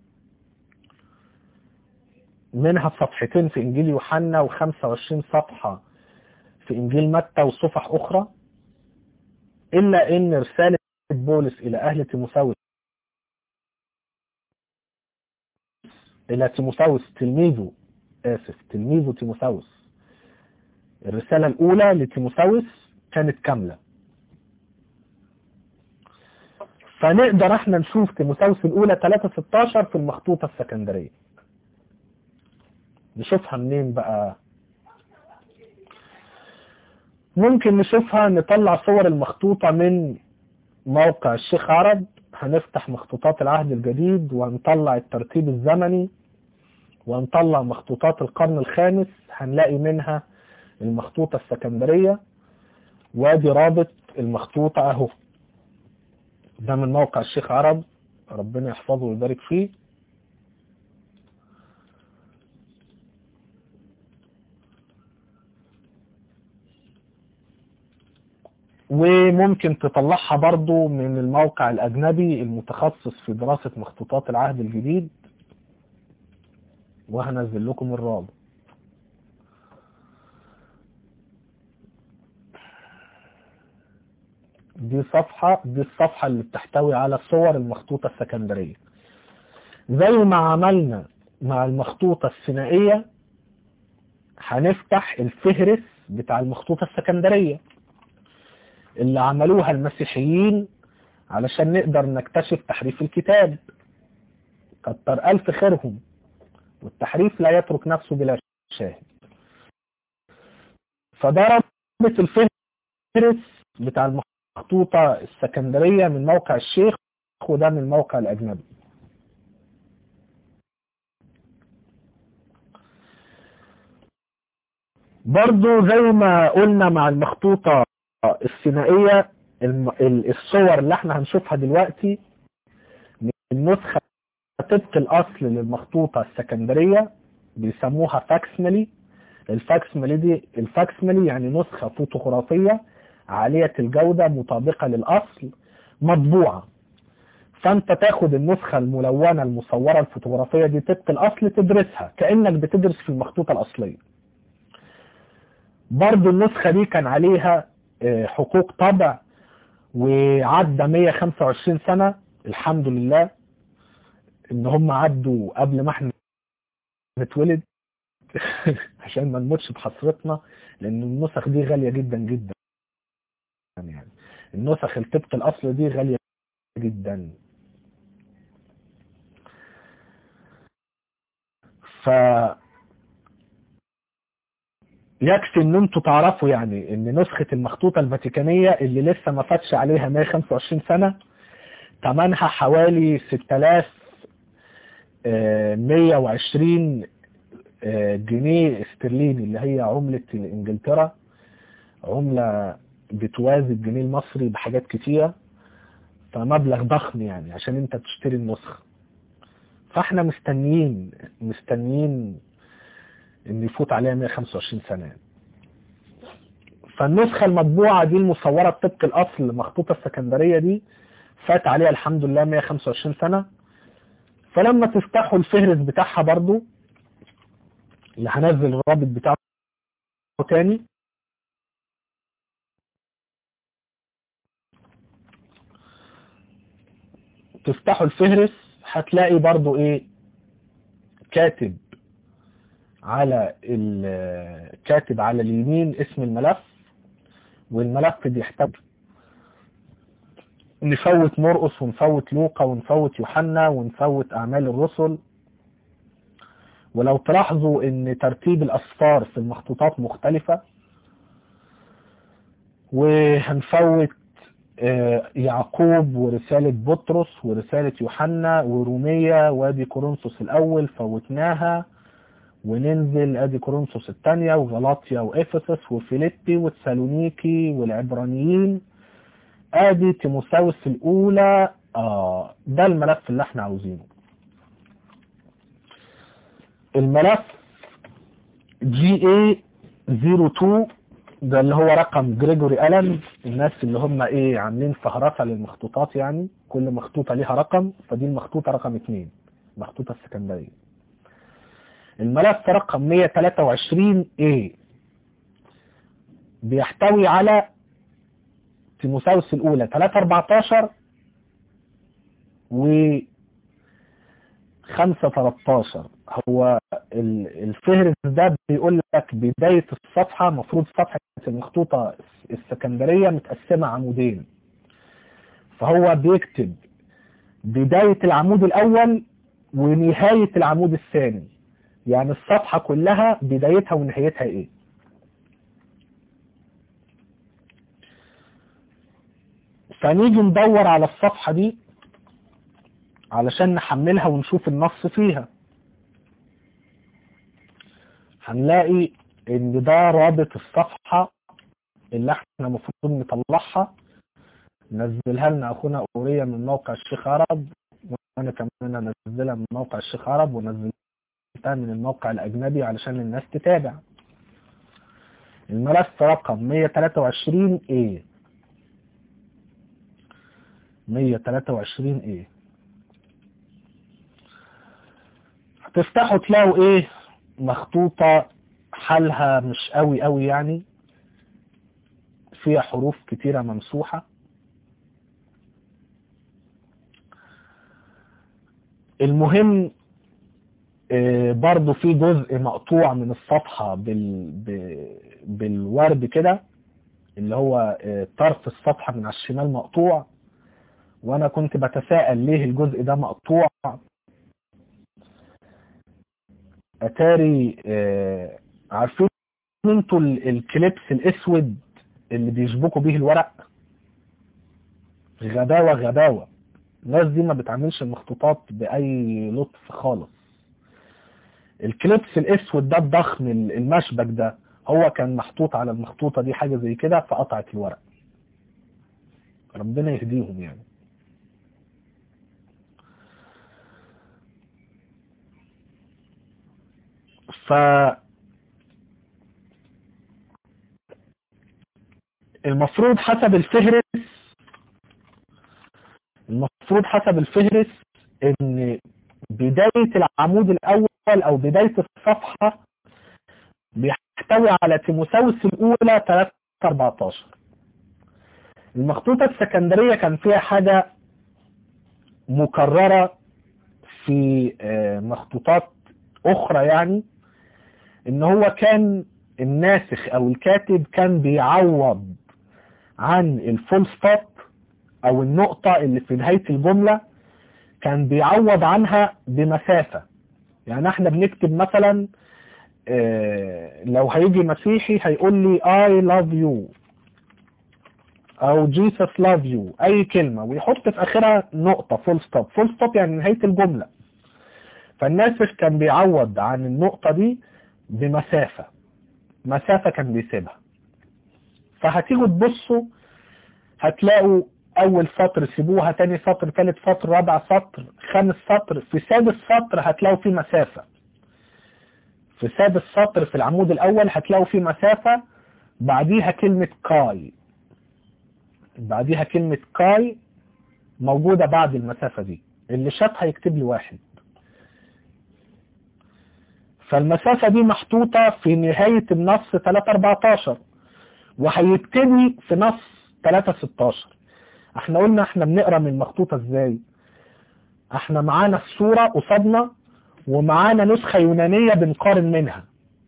منها صفحتين في انجيل يوحنا و25 صفحة في انجيل متى وصفح اخرى الا ان رسالة بولس إلى أهل تيموثاوس إلى تيموثاوس تلميذه آسف تلميذه تيموثاوس الرسالة الأولى لتيموثاوس كانت كاملة فنقدر احنا نشوف تيموثاوس الأولى 316 في المخطوطة السكندرية نشوفها منين بقى ممكن نشوفها نطلع صور المخطوطة من موقع الشيخ عرب هنفتح مخطوطات العهد الجديد ونطلع الترتيب الزمني ونطلع مخطوطات القرن الخامس هنلاقي منها المخطوطة السكندرية وادي رابط المخطوطة اهو ده من موقع الشيخ عرب ربنا يحفظه ويبارك فيه وممكن تطلعها برضو من الموقع الأجنبي المتخصص في دراسة مخطوطات العهد الجديد وهنزل لكم الرابط دي صفحة دي الصفحة اللي بتحتوي على صور المخطوطة السكندرية زي ما عملنا مع المخطوطة الثنائية هنفتح الفهرس بتاع المخطوطة السكندرية اللي عملوها المسيحيين علشان نقدر نكتشف تحريف الكتاب كتر ألف خيرهم والتحريف لا يترك نفسه بلا شاهد فده رابط الفهرس بتاع المخطوطة السكندرية من موقع الشيخ وده من الموقع الأجنبي برضو زي ما قلنا مع المخطوطة الثنائية الصور اللي احنا هنشوفها دلوقتي من النسخة طبق الأصل للمخطوطة السكندرية بيسموها فاكسملي الفاكسملي دي الفاكسملي يعني نسخة فوتوغرافية عالية الجودة مطابقة للأصل مطبوعة فانت تاخد النسخة الملونة المصورة الفوتوغرافية دي طبق الأصل تدرسها كأنك بتدرس في المخطوطة الأصلية برضو النسخة دي كان عليها حقوق طبع وعدى 125 سنة الحمد لله ان هم عدوا قبل ما احنا نتولد عشان ما نموتش بحسرتنا لان النسخ دي غالية جدا جدا يعني النسخ الطبق الاصل دي غالية جدا ف يكفي ان انتوا تعرفوا يعني ان نسخة المخطوطة الفاتيكانية اللي لسه ما فاتش عليها 125 سنة ثمنها حوالي 6120 جنيه استرليني اللي هي عملة انجلترا عملة بتوازي الجنيه المصري بحاجات كتيرة فمبلغ ضخم يعني عشان انت تشتري النسخة فاحنا مستنيين مستنيين ان يفوت عليها 125 سنة يعني. فالنسخة المطبوعة دي المصورة بطبق الاصل مخطوطة السكندرية دي فات عليها الحمد لله 125 سنة فلما تفتحوا الفهرس بتاعها برضو اللي هنزل الرابط بتاعه تاني تفتحوا الفهرس هتلاقي برضو ايه كاتب على كاتب على اليمين اسم الملف والملف بيحتوي نفوت مرقس ونفوت لوقا ونفوت يوحنا ونفوت اعمال الرسل ولو تلاحظوا ان ترتيب الاصفار في المخطوطات مختلفة وهنفوت يعقوب ورسالة بطرس ورسالة يوحنا ورومية وادي كورنثوس الاول فوتناها وننزل ادي كورنثوس الثانية وغلاطيا وافسس وفيليبي والسالونيكي والعبرانيين ادي تيموساوس الاولى اه ده الملف اللي احنا عاوزينه الملف جي اي 02 ده اللي هو رقم جريجوري ألن الناس اللي هم ايه عاملين فهرسة للمخطوطات يعني كل مخطوطة ليها رقم فدي المخطوطة رقم اتنين مخطوطة السكندرية الملف رقم 123 A بيحتوي على تيموساوس الأولى 314 و 5 13 هو الفهرس ده بيقول لك بداية الصفحة مفروض صفحة المخطوطة السكندرية متقسمة عمودين فهو بيكتب بداية العمود الأول ونهاية العمود الثاني يعني الصفحة كلها بدايتها ونهايتها ايه فنيجي ندور على الصفحة دي علشان نحملها ونشوف النص فيها هنلاقي ان ده رابط الصفحة اللي احنا المفروض نطلعها نزلها لنا اخونا اوريا من موقع الشيخ عرب وانا كمان انزلها من موقع الشيخ عرب ونزلتها من الموقع الاجنبي علشان الناس تتابع الملف رقم 123 a 123 a هتفتحوا تلاقوا ايه مخطوطة حالها مش قوي قوي يعني فيها حروف كتيرة ممسوحة المهم برضو في جزء مقطوع من الصفحة بال... بالورد كده اللي هو طرف الصفحة من على الشمال مقطوع وانا كنت بتساءل ليه الجزء ده مقطوع اتاري عارفين انتوا الكليبس الاسود اللي بيشبكوا بيه الورق غباوة غباوة الناس دي ما بتعملش المخطوطات بأي لطف خالص الكليبس الاسود ده الضخم المشبك ده هو كان محطوط على المخطوطة دي حاجة زي كده فقطعت الورق ربنا يهديهم يعني ف المفروض حسب الفهرس المفروض حسب الفهرس ان بداية العمود الاول او بداية الصفحة بيحتوي على تيموساوس الاولى 3 14 المخطوطة السكندرية كان فيها حاجة مكررة في مخطوطات اخرى يعني ان هو كان الناسخ او الكاتب كان بيعوض عن الفول ستوب او النقطة اللي في نهاية الجملة كان بيعوض عنها بمسافة يعني احنا بنكتب مثلا اه لو هيجي مسيحي هيقول لي I love you او Jesus love you اي كلمة ويحط في اخرها نقطة فول ستوب فول ستوب يعني نهاية الجملة فالناسخ كان بيعوض عن النقطة دي بمسافة مسافة كان بيسيبها فهتيجوا تبصوا هتلاقوا اول سطر سيبوها تاني سطر تالت سطر رابع سطر خامس سطر في سادس سطر هتلاقوا فيه مسافة في سادس سطر في العمود الاول هتلاقوا فيه مسافة بعديها كلمة كاي بعديها كلمة كاي موجودة بعد المسافة دي اللي شافها يكتب لي واحد فالمسافة دي محطوطة في نهاية النص 314 وهيبتدي في نص 316 احنا قلنا احنا بنقرا من المخطوطة ازاي احنا معانا الصورة قصادنا ومعانا نسخة يونانية بنقارن منها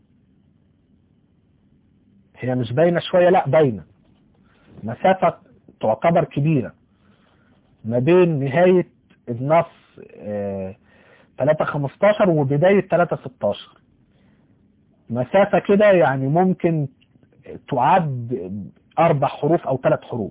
هي مش باينة شوية لا باينة مسافة تعتبر كبيرة ما بين نهاية النص اه 315 وبداية 316 مسافة كده يعني ممكن تعد اربع حروف او ثلاث حروف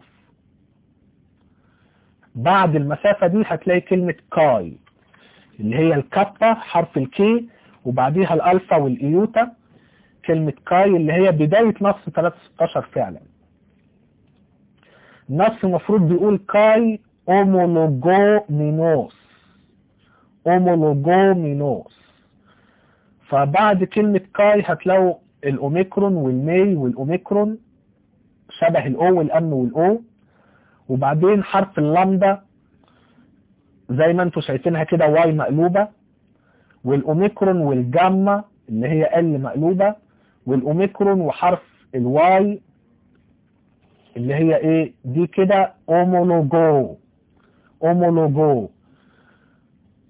بعد المسافة دي هتلاقي كلمة كاي اللي هي الكابا حرف الكي وبعديها الالفا والايوتا كلمة كاي اللي هي بداية نص 316 فعلا النص المفروض بيقول كاي اومولوجو مينوس اومولوجومينوس فبعد كلمة كاي هتلاقوا الاوميكرون والمي والاوميكرون شبه الاو والام والاو وبعدين حرف اللامدا زي ما انتم شايفينها كده واي مقلوبة والاوميكرون والجاما اللي هي ال مقلوبة والاوميكرون وحرف الواي اللي هي ايه دي كده اومولوجو اومولوجو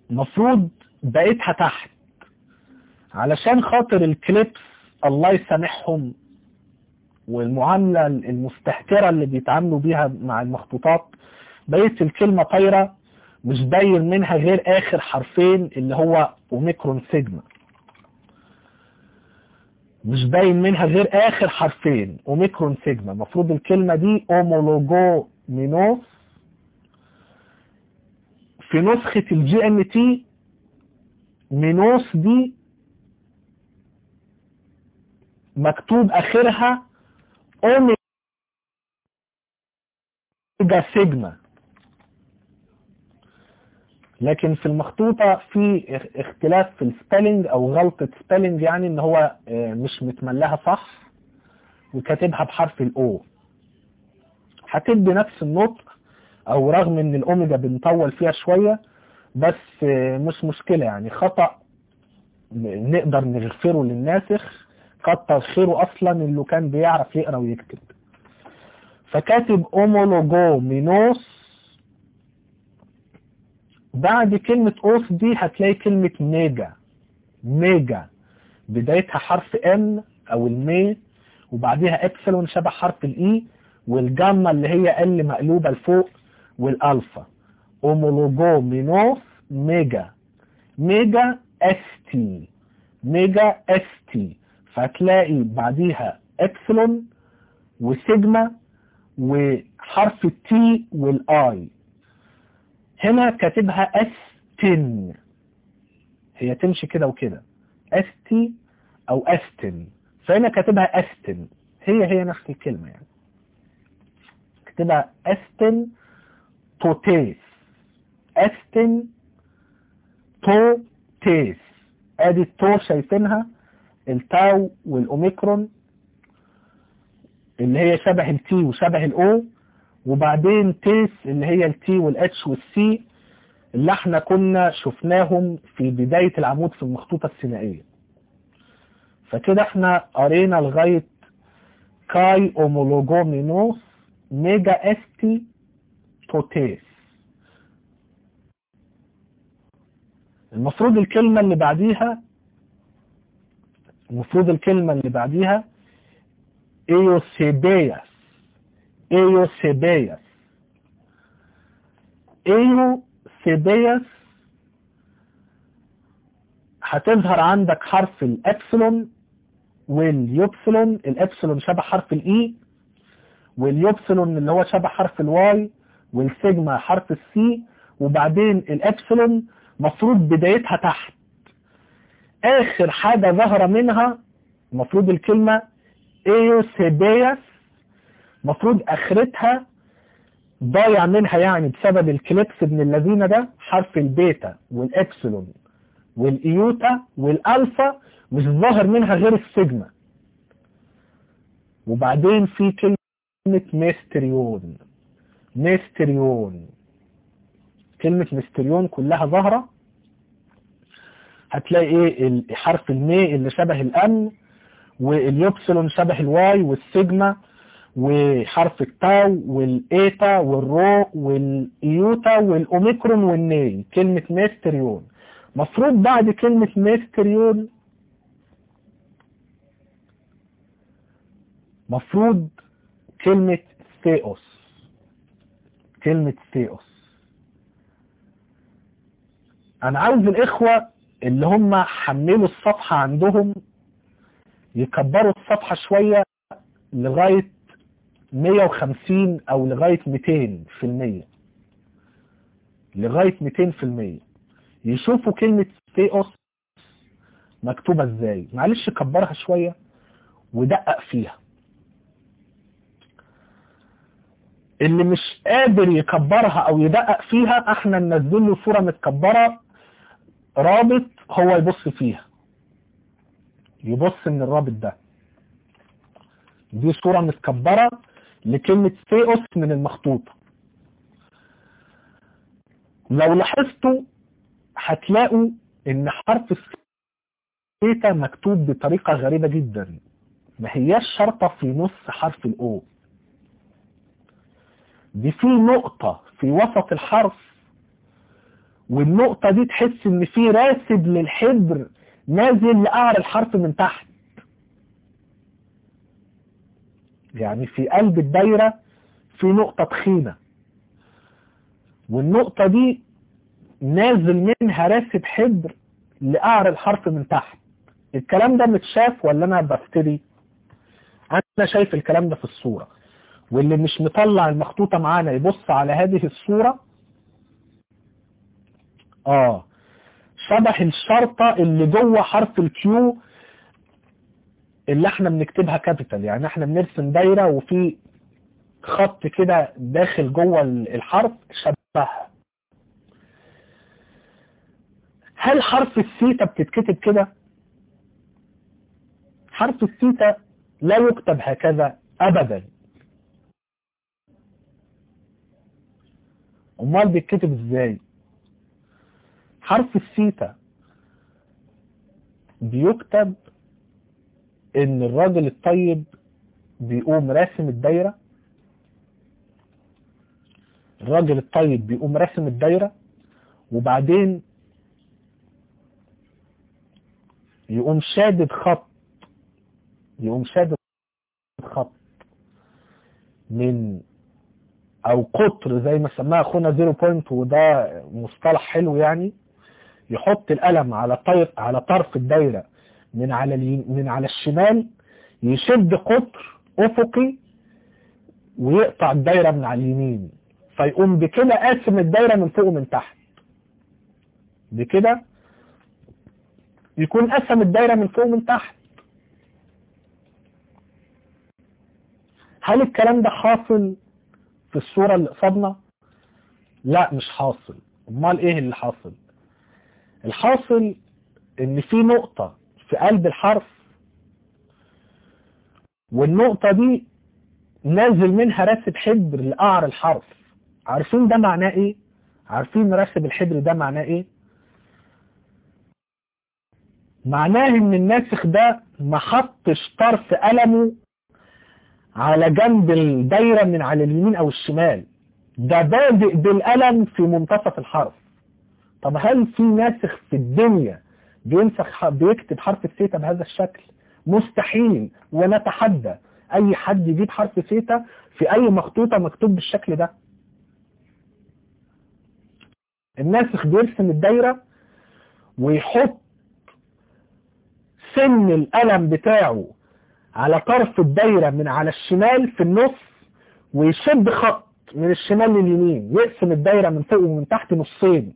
مفروض بقيتها تحت علشان خاطر الكليبس الله يسامحهم والمعاملة المستهترة اللي بيتعاملوا بيها مع المخطوطات بقيت الكلمة طايرة مش باين منها غير اخر حرفين اللي هو اوميكرون سيجما مش باين منها غير اخر حرفين اوميكرون سيجما المفروض الكلمة دي اومولوجو مينوس في نسخة الجي ام تي مينوس دي مكتوب اخرها اوميجا سيجما لكن في المخطوطة في اختلاف في السبيلنج او غلطة سبيلنج يعني ان هو مش متملاها صح وكاتبها بحرف الاو هتدي نفس النطق او رغم ان الاوميجا بنطول فيها شوية بس مش مشكلة يعني خطأ نقدر نغفره للناسخ كتر خيره اصلا اللي كان بيعرف يقرا ويكتب فكاتب اومولوجو مينوس بعد كلمة اوس دي هتلاقي كلمة ميجا ميجا بدايتها حرف ام او المي وبعديها ابسلون شبه حرف الاي والجاما اللي هي ال مقلوبة لفوق والالفا اومولوجو مينوس ميجا ميجا اس تي ميجا اس تي فهتلاقي بعديها ابسلون وسيجما وحرف التي والاي هنا كاتبها استن هي تمشي كده وكده استي او استن فهنا كاتبها استن هي هي نفس الكلمة يعني كاتبها استن توتيس استن توتيس ادي التو شايفينها التاو والاوميكرون اللي هي شبه التي وشبه الاو وبعدين تيس اللي هي التي والاتش والسي اللي احنا كنا شفناهم في بداية العمود في المخطوطة الثنائية فكده احنا قرينا لغاية كاي اومولوجومينوس ميجا استي توتيس المفروض الكلمة اللي بعديها المفروض الكلمة اللي بعديها ايوسيبياس ايوسيبياس ايوسيبياس هتظهر عندك حرف الابسلون واليوبسلون الابسلون شبه حرف الاي واليوبسلون اللي هو شبه حرف الواي والسيجما حرف السي وبعدين الابسلون مفروض بدايتها تحت اخر حاجة ظهر منها مفروض الكلمة ايوسيبياس مفروض اخرتها ضايع منها يعني بسبب الكليبس ابن الذين ده حرف البيتا والابسلون والايوتا والالفا مش ظاهر منها غير السيجما وبعدين في كلمة ميستريون ميستريون كلمة ميستريون كلها ظاهرة هتلاقي ايه حرف المي اللي شبه الام واليوبسلون شبه الواي والسيجما وحرف التاو والايتا والرو والايوتا والاوميكرون والني كلمة ميستريون مفروض بعد كلمة ميستريون مفروض كلمة ثيوس كلمة ثيوس انا عاوز الاخوة اللي هم حملوا الصفحة عندهم يكبروا الصفحة شوية لغاية 150 او لغاية 200 في المية لغاية 200 في المية يشوفوا كلمة ثيوس مكتوبة ازاي معلش كبرها شوية ودقق فيها اللي مش قادر يكبرها او يدقق فيها احنا ننزل له صورة متكبرة رابط هو يبص فيها يبص من الرابط ده دي صورة متكبرة لكلمة ثيوس من المخطوطة لو لاحظتوا هتلاقوا ان حرف الثيتا مكتوب بطريقة غريبة جدا ما هياش شرطة في نص حرف الاو دي في نقطة في وسط الحرف والنقطة دي تحس ان في راسب للحبر نازل لقعر الحرف من تحت يعني في قلب الدايرة في نقطة تخينة والنقطة دي نازل منها راسب حبر لقعر الحرف من تحت الكلام ده متشاف ولا انا بفتري انا شايف الكلام ده في الصورة واللي مش مطلع المخطوطة معانا يبص على هذه الصورة اه شبه الشرطة اللي جوه حرف الكيو اللي احنا بنكتبها كابيتال يعني احنا بنرسم دايرة وفي خط كده داخل جوه الحرف شبهها هل حرف السيتا بتتكتب كده حرف السيتا لا يكتب هكذا ابدا امال بيتكتب ازاي حرف السيتا بيكتب ان الراجل الطيب بيقوم راسم الدايرة الراجل الطيب بيقوم راسم الدايرة وبعدين يقوم شادد خط يقوم شادد خط من او قطر زي ما سماها اخونا زيرو بوينت وده مصطلح حلو يعني يحط القلم على طير على طرف الدايرة من على اليم من على الشمال يشد قطر افقي ويقطع الدايرة من على اليمين فيقوم بكده قاسم الدايرة من فوق ومن تحت بكده يكون قسم الدايرة من فوق ومن تحت هل الكلام ده حاصل في الصورة اللي قصادنا لا مش حاصل امال ايه اللي حاصل الحاصل ان في نقطة في قلب الحرف والنقطة دي نازل منها راسب حبر لقعر الحرف عارفين ده معناه ايه عارفين راسب الحبر ده معناه ايه معناه ان الناسخ ده ما حطش طرف قلمه على جنب الدايرة من على اليمين او الشمال ده بادئ بالقلم في منتصف الحرف طب هل في ناسخ في الدنيا بينسخ بيكتب حرف الثيتا بهذا الشكل مستحيل ونتحدى اي حد يجيب حرف ثيتا في اي مخطوطة مكتوب بالشكل ده الناسخ بيرسم الدايرة ويحط سن القلم بتاعه على طرف الدايرة من على الشمال في النص ويشد خط من الشمال لليمين يقسم الدايرة من فوق ومن تحت نصين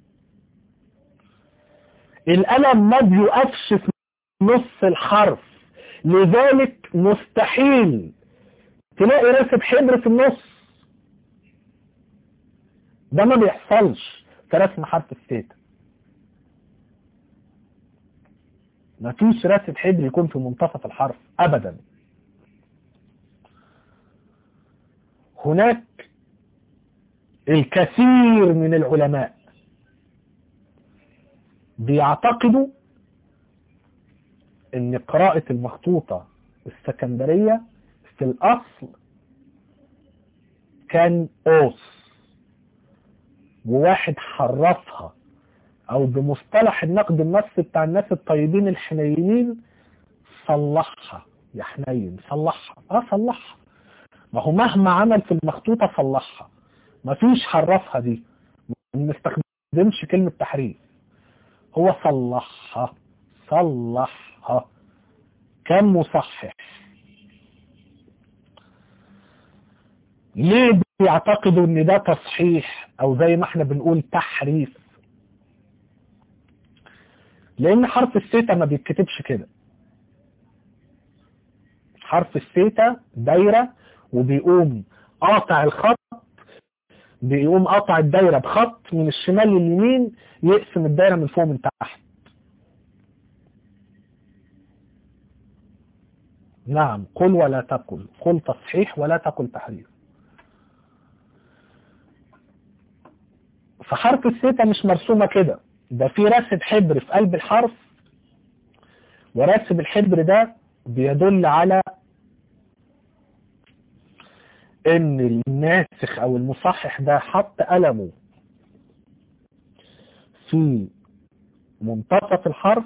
القلم ما بيقفش في نص الحرف لذلك مستحيل تلاقي راسب حبر في النص ده ما بيحصلش في رسم حرف الثيتا ما فيش راسب حبر يكون في منتصف الحرف ابدا هناك الكثير من العلماء بيعتقدوا ان قراءة المخطوطة السكندرية في الاصل كان اوس وواحد حرفها او بمصطلح النقد النصي بتاع الناس الطيبين الحنينين صلحها يا حنين صلحها اه صلحها ما هو مهما عمل في المخطوطة صلحها ما فيش حرفها دي ما نستخدمش كلمة تحريف هو صلحها صلحها كان مصحح ليه بيعتقدوا ان ده تصحيح او زي ما احنا بنقول تحريف لان حرف الثيتا ما بيتكتبش كده حرف الثيتا دايرة وبيقوم قاطع الخط بيقوم قاطع الدايرة بخط من الشمال لليمين يقسم الدايرة من فوق من تحت نعم قل ولا تقل قل تصحيح ولا تقل تحريف فحرف الثيتا مش مرسومة كده ده في راسب حبر في قلب الحرف وراسب الحبر ده بيدل على ان الناسخ او المصحح ده حط قلمه في منتصف الحرف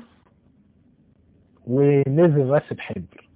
ونزل راسب حبر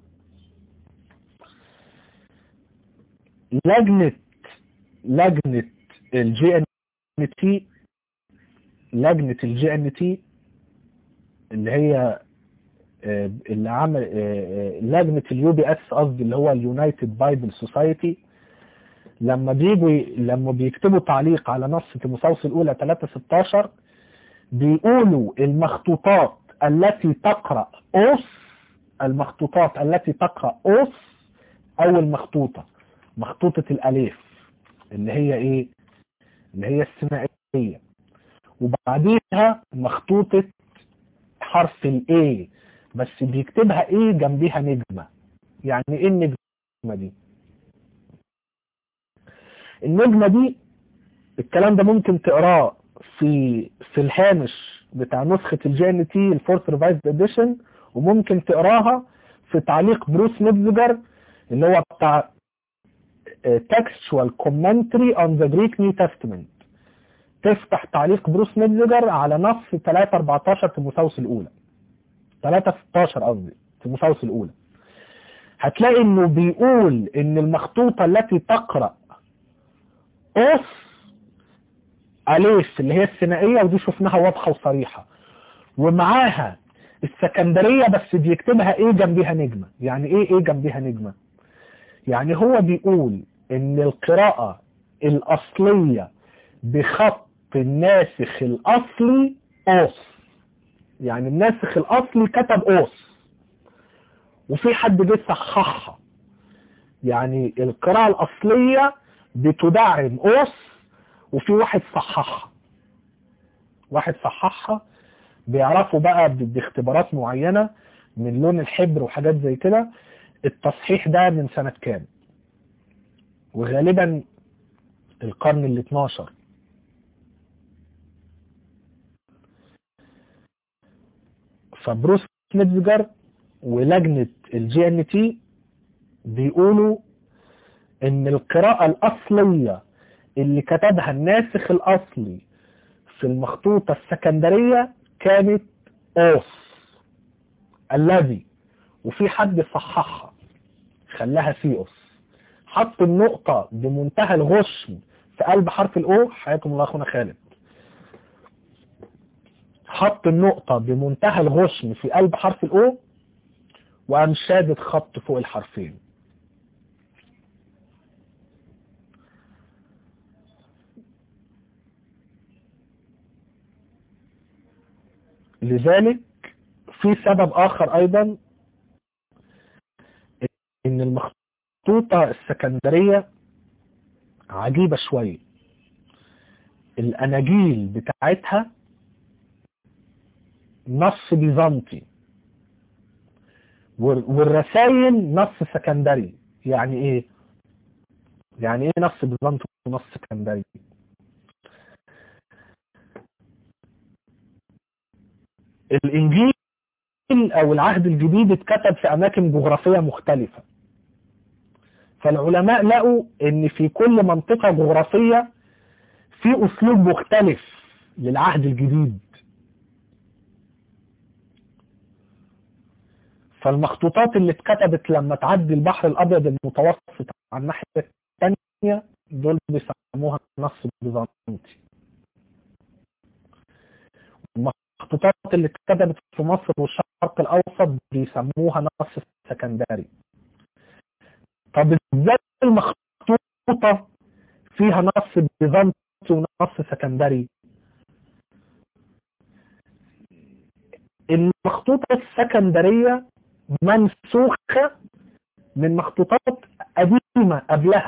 لجنة لجنة الجي ان تي لجنة الجي ان تي اللي هي آه، اللي عمل آه، آه، لجنة اليو بي اس قصدي اللي هو اليونايتد بايبل سوسايتي لما بيجوا ي- لما بيكتبوا تعليق على نص تيموثاوس الاولى 3 16 بيقولوا المخطوطات التي تقرأ أوس المخطوطات التي تقرأ أوس أول مخطوطة مخطوطة الأليف اللي هي إيه؟ اللي هي الثنائية وبعديها مخطوطة حرف الإيه بس بيكتبها إيه جنبيها نجمة يعني إيه النجمة دي؟ النجمة دي الكلام ده ممكن تقراه في في الهامش بتاع نسخة الجي ان تي الفورث ريفايزد اديشن وممكن تقراها في تعليق بروس ميتزجر اللي هو بتاع textual commentary on the Greek New Testament تفتح تعليق بروس ميتزجر على نص 3 14 تيموثاوس الاولى 3 16 قصدي تيموثاوس الاولى هتلاقي انه بيقول ان المخطوطة التي تقرأ اوس اليف اللي هي الثنائية ودي شفناها واضحة وصريحة ومعاها السكندرية بس بيكتبها ايه جنبيها نجمة يعني ايه ايه جنبيها نجمة يعني هو بيقول ان القراءة الاصلية بخط الناسخ الاصلي اوس يعني الناسخ الاصلي كتب اوس وفي حد جه صححها يعني القراءة الاصلية بتدعم اوس وفي واحد صححها واحد صححها بيعرفوا بقى ب- باختبارات معينة من لون الحبر وحاجات زي كده التصحيح ده من سنة كام وغالبا القرن ال 12 فبروس ميتزجر ولجنة الجي ان تي بيقولوا ان القراءة الاصلية اللي كتبها الناسخ الاصلي في المخطوطة السكندرية كانت اوس الذي وفي حد صححها خلاها سيوس حط النقطة بمنتهى الغشم في قلب حرف الاو حياكم الله اخونا خالد حط النقطة بمنتهى الغشم في قلب حرف الاو وقام شادد خط فوق الحرفين لذلك في سبب آخر أيضا إن المخطوطة السكندرية عجيبة شوية الأناجيل بتاعتها نص بيزنطي والرسائل نص سكندري يعني ايه يعني ايه نص بيزنطي ونص سكندري الانجيل او العهد الجديد اتكتب في اماكن جغرافية مختلفة فالعلماء لقوا ان في كل منطقة جغرافية في اسلوب مختلف للعهد الجديد فالمخطوطات اللي اتكتبت لما تعدي البحر الابيض المتوسط على الناحية الثانية دول بيسموها نص بيزنطي المخطوطات اللي اتكتبت في مصر والشرق الاوسط بيسموها نص سكندري طب ازاي المخطوطة فيها نص بيزنطي ونص سكندري المخطوطة السكندرية منسوخة من مخطوطات قديمة قبلها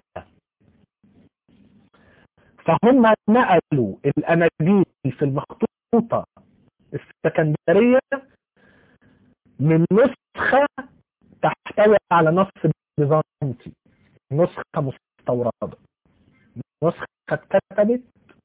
فهم نقلوا الأناجيل في المخطوطة السكندرية من نسخة تحتوي على نص بيزنطي نسخة مستوردة نسخة اتكتبت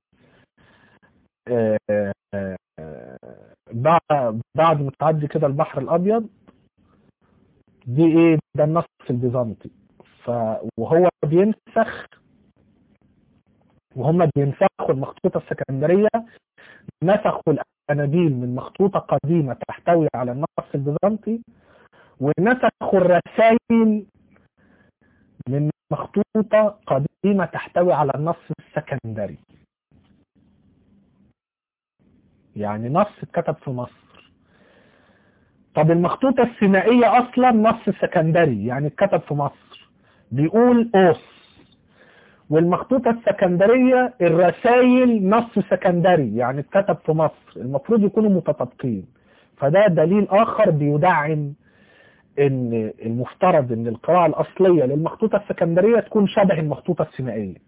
بعد بعد ما تعدي كده البحر الابيض دي ايه ده النص البيزنطي ف وهو بينسخ وهم بينسخوا المخطوطة السكندرية نسخوا الأناديل من مخطوطة قديمة تحتوي على النص البيزنطي ونسخوا الرسائل من مخطوطة قديمة تحتوي على النص السكندري يعني نص اتكتب في مصر طب المخطوطة السينائية أصلا نص سكندري يعني اتكتب في مصر بيقول أوس والمخطوطة السكندرية الرسائل نص سكندري يعني اتكتب في مصر المفروض يكونوا متطابقين فده دليل آخر بيدعم ان المفترض ان القراءة الأصلية للمخطوطة السكندرية تكون شبه المخطوطة السينائية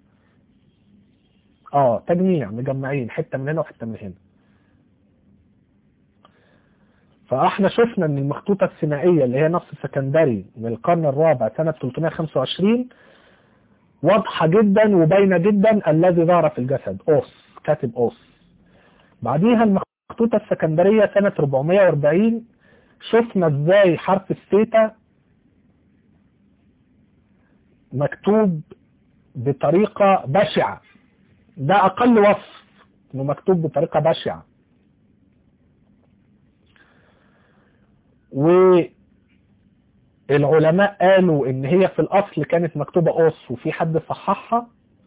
اه تجميع مجمعين حتة من هنا وحتة من هنا فاحنا شفنا ان المخطوطة السينائية اللي هي نص سكندري من القرن الرابع سنة 325 واضحة جدا وباينة جدا الذي ظهر في الجسد أوس كاتب أوس بعديها المخطوطة السكندرية سنة 440 شفنا ازاي حرف الثيتا مكتوب بطريقة بشعة ده أقل وصف انه مكتوب بطريقة بشعة والعلماء قالوا ان هي في الاصل كانت مكتوبة اوس وفي حد صححها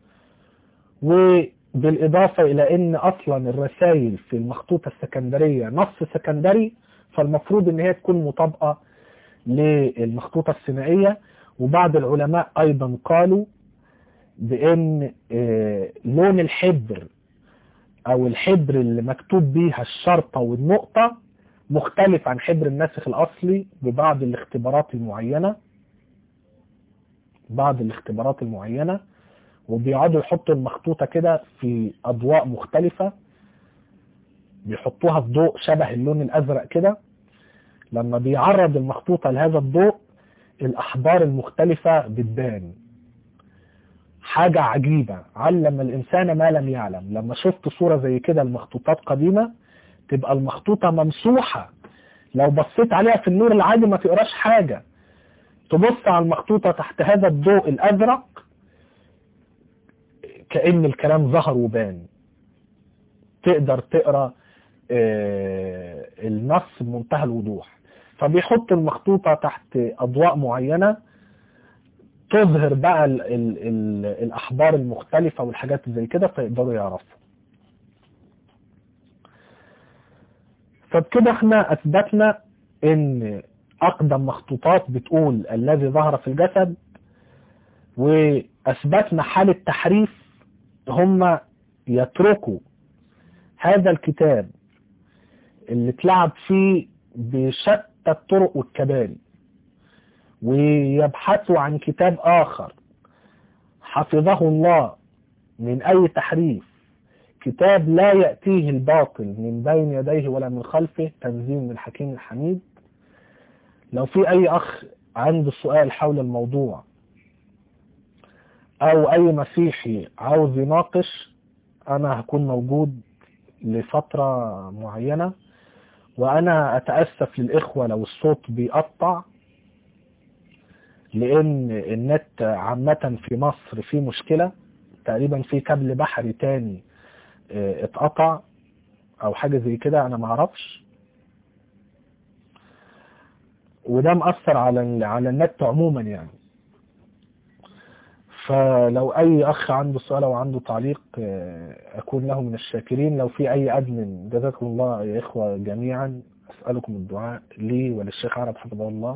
وبالاضافة الى ان اصلا الرسائل في المخطوطة السكندرية نص سكندري فالمفروض ان هي تكون مطابقة للمخطوطة السينائية وبعض العلماء ايضا قالوا بان لون الحبر او الحبر اللي مكتوب بيها الشرطة والنقطة مختلف عن حبر الناسخ الأصلي ببعض الاختبارات المعينة بعض الاختبارات المعينة وبيقعدوا يحطوا المخطوطة كده في أضواء مختلفة بيحطوها في ضوء شبه اللون الأزرق كده لما بيعرض المخطوطة لهذا الضوء الأحبار المختلفة بتبان حاجة عجيبة علم الإنسان ما لم يعلم لما شفت صورة زي كده المخطوطات قديمة تبقى المخطوطة ممسوحة لو بصيت عليها في النور العادي ما تقراش حاجة تبص على المخطوطة تحت هذا الضوء الأزرق كأن الكلام ظهر وبان تقدر تقرا النص بمنتهى الوضوح فبيحط المخطوطة تحت أضواء معينة تظهر بقى ال ال ال الأحبار المختلفة والحاجات زي كده فيقدروا يعرفوا فبكده احنا اثبتنا ان اقدم مخطوطات بتقول الذي ظهر في الجسد واثبتنا حالة تحريف هم يتركوا هذا الكتاب اللي اتلعب فيه بشتى الطرق والكباري ويبحثوا عن كتاب اخر حفظه الله من اي تحريف كتاب لا يأتيه الباطل من بين يديه ولا من خلفه تنزيل من حكيم الحميد لو في أي أخ عنده سؤال حول الموضوع أو أي مسيحي عاوز يناقش أنا هكون موجود لفترة معينة وأنا أتأسف للإخوة لو الصوت بيقطع لأن النت عامة في مصر فيه مشكلة تقريبا في كابل بحري تاني اتقطع او حاجة زي كده انا معرفش وده مأثر على على النت عموما يعني فلو اي اخ عنده سؤال او عنده تعليق اكون له من الشاكرين لو في اي ادمن جزاكم الله يا اخوة جميعا اسألكم الدعاء لي وللشيخ عرب حفظه الله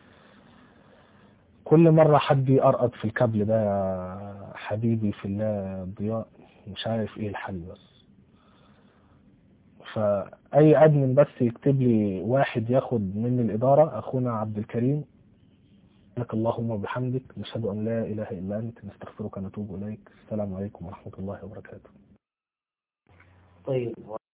كل مرة حد يقرقط في الكابل ده يا حبيبي في الله ضياء مش عارف ايه الحل بس فأي أدمن بس يكتب لي واحد ياخد من الإدارة أخونا عبد الكريم لك اللهم وبحمدك نشهد أن لا إله إلا أنت نستغفرك ونتوب إليك السلام عليكم ورحمة الله وبركاته طيب